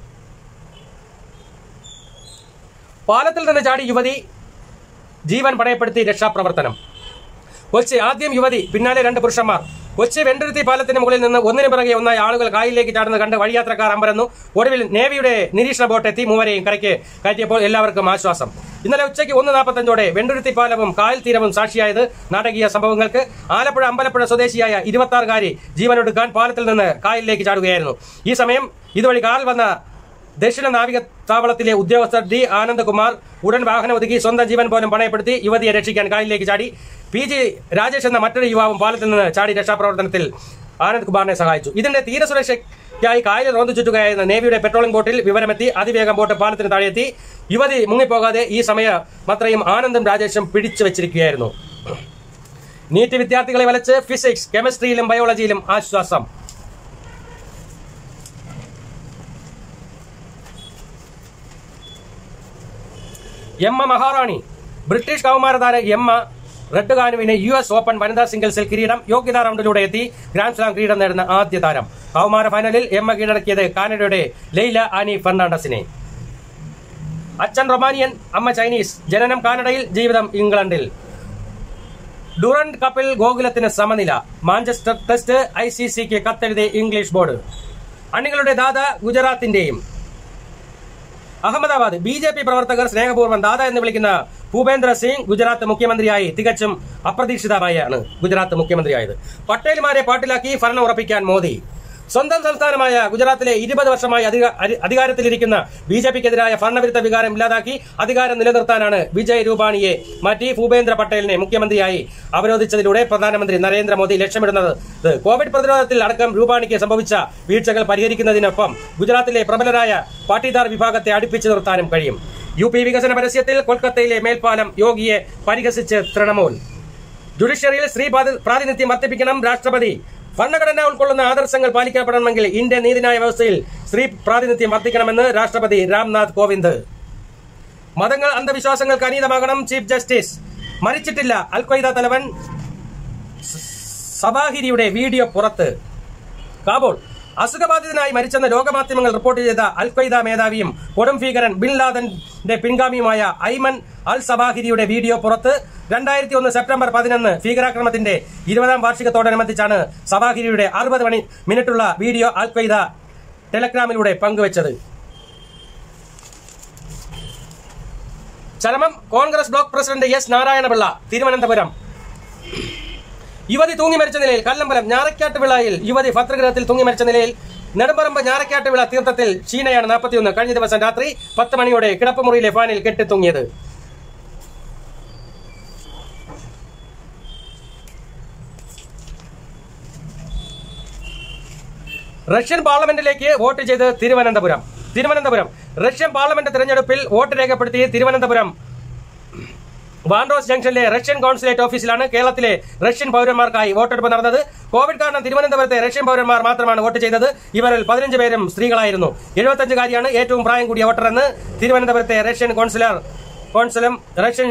പാലത്തിൽ നിന്ന് ചാടി യുവതി ജീവൻ പണയപ്പെടുത്തി രക്ഷാപ്രവർത്തനം കൊച്ചി ആദ്യം യുവതി പിന്നാലെ രണ്ട് പുരുഷന്മാർ കൊച്ചി വെണ്ടുരുത്തി പാലത്തിന് മുകളിൽ നിന്ന് ഒന്നിനു പിറകെ ഒന്നായി ആളുകൾ കായലിലേക്ക് ചാടുന്നത് കണ്ട് വഴിയാത്രക്കാർ അമ്പരന്നു ഒടുവിൽ നേവിയുടെ നിരീക്ഷണ ബോട്ട് എത്തി മൂവരെയും കരയ്ക്ക് കയറ്റിയപ്പോൾ എല്ലാവർക്കും ആശ്വാസം ഇന്നലെ ഉച്ചയ്ക്ക് ഒന്ന് നാൽപ്പത്തഞ്ചോടെ വെണ്ടുരുത്തി പാലവും കായൽ തീരവും സാക്ഷിയായത് നാടകീയ സംഭവങ്ങൾക്ക് ആലപ്പുഴ അമ്പലപ്പുഴ സ്വദേശിയായ ഇരുപത്തി ജീവനൊടുക്കാൻ പാലത്തിൽ നിന്ന് കായലിലേക്ക് ചാടുകയായിരുന്നു ഈ സമയം ഇതുവഴി കാൽ വന്ന ദക്ഷിണ നാവിക താവളത്തിലെ ഉദ്യോഗസ്ഥർ ഡി ആനന്ദകുമാർ ഉടൻ വാഹനം ഒതുക്കി സ്വന്തം ജീവൻ പോലും പണയപ്പെടുത്തി യുവതിയെ രക്ഷിക്കാൻ കായലിലേക്ക് ചാടി പി ജി രാജേഷ് എന്ന മറ്റൊരു യുവാവും പാലത്തിൽ നിന്ന് ചാടി രക്ഷാപ്രവർത്തനത്തിൽ ആനന്ദ് കുമാറിനെ സഹായിച്ചു ഇതിന്റെ തീരസുരക്ഷയ്ക്കായി കായലിൽ റോന്തു ചുറ്റുകയായിരുന്ന നേവിയുടെ പെട്രോളിംഗ് ബോട്ടിൽ വിവരമെത്തി അതിവേഗം ബോട്ട് പാലത്തിന് താഴെയെത്തി യുവതി മുങ്ങിപ്പോകാതെ ഈ സമയം മാത്രയും ആനന്ദും രാജേഷും പിടിച്ചു വെച്ചിരിക്കുകയായിരുന്നു നീറ്റ് വിദ്യാർത്ഥികളെ വലച്ച് ഫിസിക്സ് കെമിസ്ട്രിയിലും ബയോളജിയിലും ആശ്വാസം എമ്മ മഹാറാണി ബ്രിട്ടീഷ് കൗമാരതാര എമ്മ റെഡ് കാനുവിന് യു എസ് ഓപ്പൺ വനിതാ സിംഗിൾസിൽ കിരീടം യോഗ്യതാ റൗണ്ടിലൂടെ എത്തി ഗ്രാൻഡ് സ്ലാം കിരീടം നേടുന്ന ആദ്യ താരം കൗമാര ഫൈനലിൽ എമ്മ കീഴടക്കിയത് കാനഡയുടെ ലെയ്ല ആനി ഫെർണാണ്ടസിനെ അച്ഛൻ റൊമാനിയൻ അമ്മ ചൈനീസ് ജനനം കാനഡയിൽ ജീവിതം ഇംഗ്ലണ്ടിൽ ഡുറന്റ് കപ്പിൽ ഗോകുലത്തിന് സമനില മാഞ്ചസ്റ്റർ ടെസ്റ്റ് ഐ സി സിക്ക് കത്തെഴുതി ഇംഗ്ലീഷ് ബോർഡ് അണികളുടെ ദാത ഗുജറാത്തിന്റെയും അഹമ്മദാബാദ് ബി ജെ പി പ്രവർത്തകർ സ്നേഹപൂർവ്വം ദാദ എന്ന് വിളിക്കുന്ന ഭൂപേന്ദ്ര സിംഗ് ഗുജറാത്ത് മുഖ്യമന്ത്രിയായി തികച്ചും അപ്രതീക്ഷിതമായാണ് ഗുജറാത്ത് മുഖ്യമന്ത്രിയായത് പട്ടേൽമാരെ പാട്ടിലാക്കി ഭരണം ഉറപ്പിക്കാൻ മോദി സ്വന്തം സംസ്ഥാനമായ ഗുജറാത്തിലെ ഇരുപത് വർഷമായി അധിക- അരി- അധികാരത്തിലിരിക്കുന്ന ബി ജെ പിക്കെതിരായ ഭരണവിരുദ്ധ വികാരം ഇല്ലാതാക്കി അധികാരം നിലനിർത്താനാണ് വിജയ് രൂപാണിയെ മാറ്റി ഭൂപേന്ദ്ര പട്ടേലിനെ മുഖ്യമന്ത്രിയായി അവരോധിച്ചതിലൂടെ പ്രധാനമന്ത്രി നരേന്ദ്രമോദി ലക്ഷ്യമിടുന്നത് ഇത് കോവിഡ് പ്രതിരോധത്തിൽ അടക്കം രൂപാണിക്ക് സംഭവിച്ച വീഴ്ചകൾ പരിഹരിക്കുന്നതിനൊപ്പം ഗുജറാത്തിലെ പ്രബലരായ പാട്ടീദാർ വിഭാഗത്തെ അടുപ്പിച്ചു നിർത്താനും കഴിയും യു പി വികസന പരസ്യത്തിൽ കൊൽക്കത്തയിലെ മേൽപ്പാലം യോഗിയെ പരിഹസിച്ച് തൃണമൂൽ ജുഡീഷ്യറിയിൽ സ്ത്രീ പ്രാതി- പ്രാതിനിധ്യം വർദ്ധിപ്പിക്കണം രാഷ്ട്രപതി ഭരണഘടന ഉൾക്കൊള്ളുന്ന ആദർശങ്ങൾ പാലിക്കപ്പെടണമെങ്കിൽ ഇന്ത്യൻ നീതിന്യായ വ്യവസ്ഥയിൽ സ്ത്രീ പ്രാതിനിധ്യം വർദ്ധിക്കണമെന്ന് രാഷ്ട്രപതി രാംനാഥ് കോവിന്ദ് മതങ്ങൾ അന്ധവിശ്വാസങ്ങൾക്ക് അനീതമാകണം ചീഫ് ജസ്റ്റിസ് മരിച്ചിട്ടില്ല അൽ ഖ്വയ്ദ തലവൻ സ- സബാഹിരിയുടെ വീഡിയോ പുറത്ത് കാബൂൾ അസുഖബാധിതനായി മരിച്ചെന്ന് ലോകമാധ്യമങ്ങൾ റിപ്പോർട്ട് ചെയ്ത അൽ ഖ്വയ്ദ മേധാവിയും കൊടും ഭീകരൻ ബിൻ ലാദന്റെ പിൻഗാമിയുമായ ഐമൻ അൽ സബാഹിരിയുടെ വീഡിയോ പുറത്ത് രണ്ടായിരത്തി ഒന്ന് സെപ്റ്റംബർ പതിനൊന്ന് ഭീകരാക്രമണത്തിന്റെ ഇരുപതാം വാർഷികത്തോടനുബന്ധിച്ചാണ് സബാഹിരിയുടെ അറുപത് മണി മിനിറ്റുള്ള വീഡിയോ അൽ ഖ്വയ്ദ ടെലഗ്രാമിലൂടെ പങ്കുവച്ചത് ചരമം Congress block president S Narayanapillai Thiruvananthapuram യുവതി തൂങ്ങി മരിച്ച നിലയിൽ കല്ലമ്പലം ഞാറക്കാട്ട് വിളയിൽ യുവതി ഭദ്രഗ്രഹത്തിൽ തൂങ്ങി മരിച്ച നിലയിൽ നെടുമ്പറമ്പ് ഞാറക്കാട്ട് വിള തീർത്ഥത്തിൽ ഷീനയാണ് നാൽപ്പത്തിയൊന്ന് കഴിഞ്ഞ ദിവസം രാത്രി പത്ത് മണിയോടെ കിടപ്പുമുറിയിലെ ഫാനിൽ കെട്ടിത്തൂങ്ങിയത് റഷ്യൻ പാർലമെന്റിലേക്ക് വോട്ട് ചെയ്ത് തിരുവനന്തപുരം തിരുവനന്തപുരം റഷ്യൻ പാർലമെന്റ് തെരഞ്ഞെടുപ്പിൽ വോട്ട് രേഖപ്പെടുത്തി തിരുവനന്തപുരം വാൻഡോസ് ജംഗ്ഷനിലെ റഷ്യൻ കോൺസുലേറ്റ് ഓഫീസിലാണ് കേരളത്തിലെ റഷ്യൻ പൗരന്മാർക്കായി വോട്ടെടുപ്പ് നടന്നത് കോവിഡ് കാരണം തിരുവനന്തപുരത്തെ റഷ്യൻ പൗരന്മാർ മാത്രമാണ് വോട്ട് ചെയ്തത് ഇവരിൽ പതിനഞ്ച് പേരും സ്ത്രീകളായിരുന്നു എഴുപത്തഞ്ചുകാരിയാണ് ഏറ്റവും പ്രായം കൂടിയ വോട്ടറെന്ന് തിരുവനന്തപുരത്തെ റഷ്യൻ കോൺസുലർ കോൺസുലും റഷ്യൻ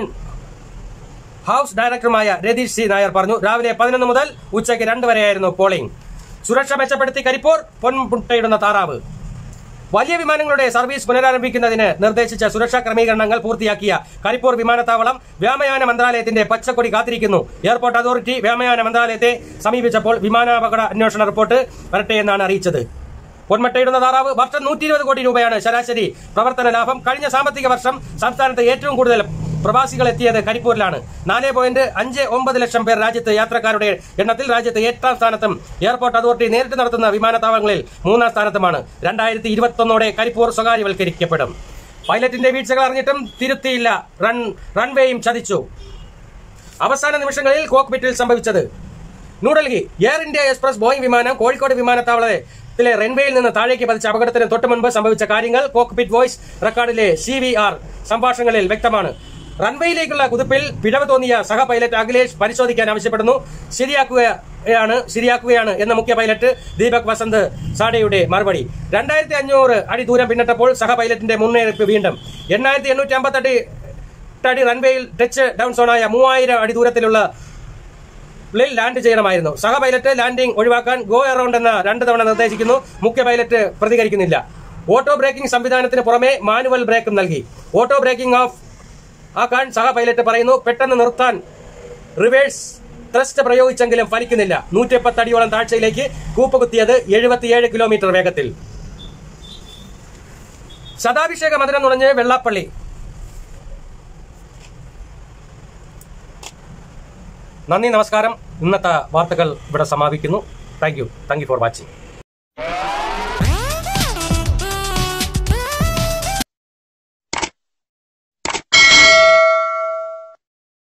ഹൌസ് ഡയറക്ടറുമായ രതീഷ് സി നായർ പറഞ്ഞു രാവിലെ പതിനൊന്ന് മുതൽ ഉച്ചയ്ക്ക് രണ്ട് വരെയായിരുന്നു പോളിംഗ് സുരക്ഷ മെച്ചപ്പെടുത്തി കരിപ്പൂർ പൊൻമുട്ടയിടുന്ന താറാവ് വലിയ വിമാനങ്ങളുടെ സർവീസ് പുനരാരംഭിക്കുന്നതിന് നിർദ്ദേശിച്ച സുരക്ഷാ ക്രമീകരണങ്ങൾ പൂർത്തിയാക്കിയ കരിപ്പൂർ വിമാനത്താവളം വ്യോമയാന മന്ത്രാലയത്തിന്റെ പച്ചക്കൊടി കാത്തിരിക്കുന്നു എയർപോർട്ട് അതോറിറ്റി വ്യോമയാന മന്ത്രാലയത്തെ സമീപിച്ചപ്പോൾ വിമാനാപകട അന്വേഷണ റിപ്പോർട്ട് വരട്ടെ എന്നാണ് അറിയിച്ചത് പൊന്മട്ടയിടുന്ന താറാവ് വർഷം നൂറ്റി ഇരുപത് കോടി രൂപയാണ് ശരാശരി പ്രവർത്തന ലാഭം കഴിഞ്ഞ സാമ്പത്തിക വർഷം സംസ്ഥാനത്ത് ഏറ്റവും കൂടുതൽ പ്രവാസികൾ എത്തിയത് കരിപ്പൂരിലാണ് നാല് പോയിന്റ് അഞ്ച് ഒമ്പത് ലക്ഷം പേർ രാജ്യത്ത് യാത്രക്കാരുടെ എണ്ണത്തിൽ രാജ്യത്ത് എട്ടാം സ്ഥാനത്തും എയർപോർട്ട് അതോറിറ്റി നേരിട്ട് നടത്തുന്ന വിമാനത്താവളങ്ങളിൽ മൂന്നാം സ്ഥാനത്തുമാണ് രണ്ടായിരത്തി ഇരുപത്തൊന്നോടെ കരിപ്പൂർ സ്വകാര്യവൽക്കരിക്കപ്പെടും പൈലറ്റിന്റെ വീഴ്ചകൾ അറിഞ്ഞിട്ടും തിരുത്തിയില്ല റൺ റൺവേയും ചതിച്ചു അവസാന നിമിഷങ്ങളിൽ കോക്പിറ്റിൽ സംഭവിച്ചത് New Delhi air India express Boeing വിമാനം കോഴിക്കോട് വിമാനത്താവളത്തിലെ റൺവേയിൽ നിന്ന് താഴേക്ക് പതിച്ച അപകടത്തിന് തൊട്ടു മുൻപ് സംഭവിച്ച കാര്യങ്ങൾ കോക്പിറ്റ് വോയിസ് റെക്കോർഡിലെ സി വി ആർ സംഭാഷണങ്ങളിൽ വ്യക്തമാണ് റൺവേയിലേക്കുള്ള കുതിപ്പിൽ പിഴവ് തോന്നിയ സഹ പൈലറ്റ് അഖിലേഷ് പരിശോധിക്കാൻ ആവശ്യപ്പെടുന്നു ശരിയാക്കുകയാണ് ശരിയാക്കുകയാണ് എന്ന മുഖ്യ പൈലറ്റ് ദീപക് വസന്ത് സാഡയുടെ മറുപടി രണ്ടായിരത്തി അഞ്ഞൂറ് അടി ദൂരം പിന്നിട്ടപ്പോൾ സഹ പൈലറ്റിന്റെ മുന്നേറിപ്പ് വീണ്ടും എണ്ണായിരത്തി എണ്ണൂറ്റി അമ്പത്തെട്ട് അടി റൺവേയിൽ ടച്ച് ഡൗൺ സോണായ മൂവായിരം അടി ദൂരത്തിലുള്ള ിൽ ലാൻഡ് ചെയ്യണമായിരുന്നു സഹ പൈലറ്റ് ലാൻഡിംഗ് ഒഴിവാക്കാൻ ഗോ അറൌണ്ട് എന്ന രണ്ട് തവണ നിർദ്ദേശിക്കുന്നു മുഖ്യ പൈലറ്റ് പ്രതികരിക്കുന്നില്ല ഓട്ടോ ബ്രേക്കിംഗ് സംവിധാനത്തിന് പുറമെ മാനുവൽ ബ്രേക്കും നൽകി ഓട്ടോ ബ്രേക്കിംഗ് ഓഫ് ആക്കാൻ സഹ പൈലറ്റ് പറയുന്നു പെട്ടെന്ന് നിർത്താൻ റിവേഴ്സ് ത്രസ്റ്റ് പ്രയോഗിച്ചെങ്കിലും ഫലിക്കുന്നില്ല നൂറ്റിപ്പത്ത് അടിയോളം താഴ്ചയിലേക്ക് കൂപ്പുകുത്തിയത് എഴുപത്തിയേഴ് കിലോമീറ്റർ വേഗത്തിൽ ശതാഭിഷേക മധുരം നുണഞ്ഞ് വെള്ളാപ്പള്ളി നന്ദി നമസ്കാരം ഇന്നത്തെ വാർത്തകൾ ഇവിടെ സമാപിക്കുന്നു thank you thank you for watching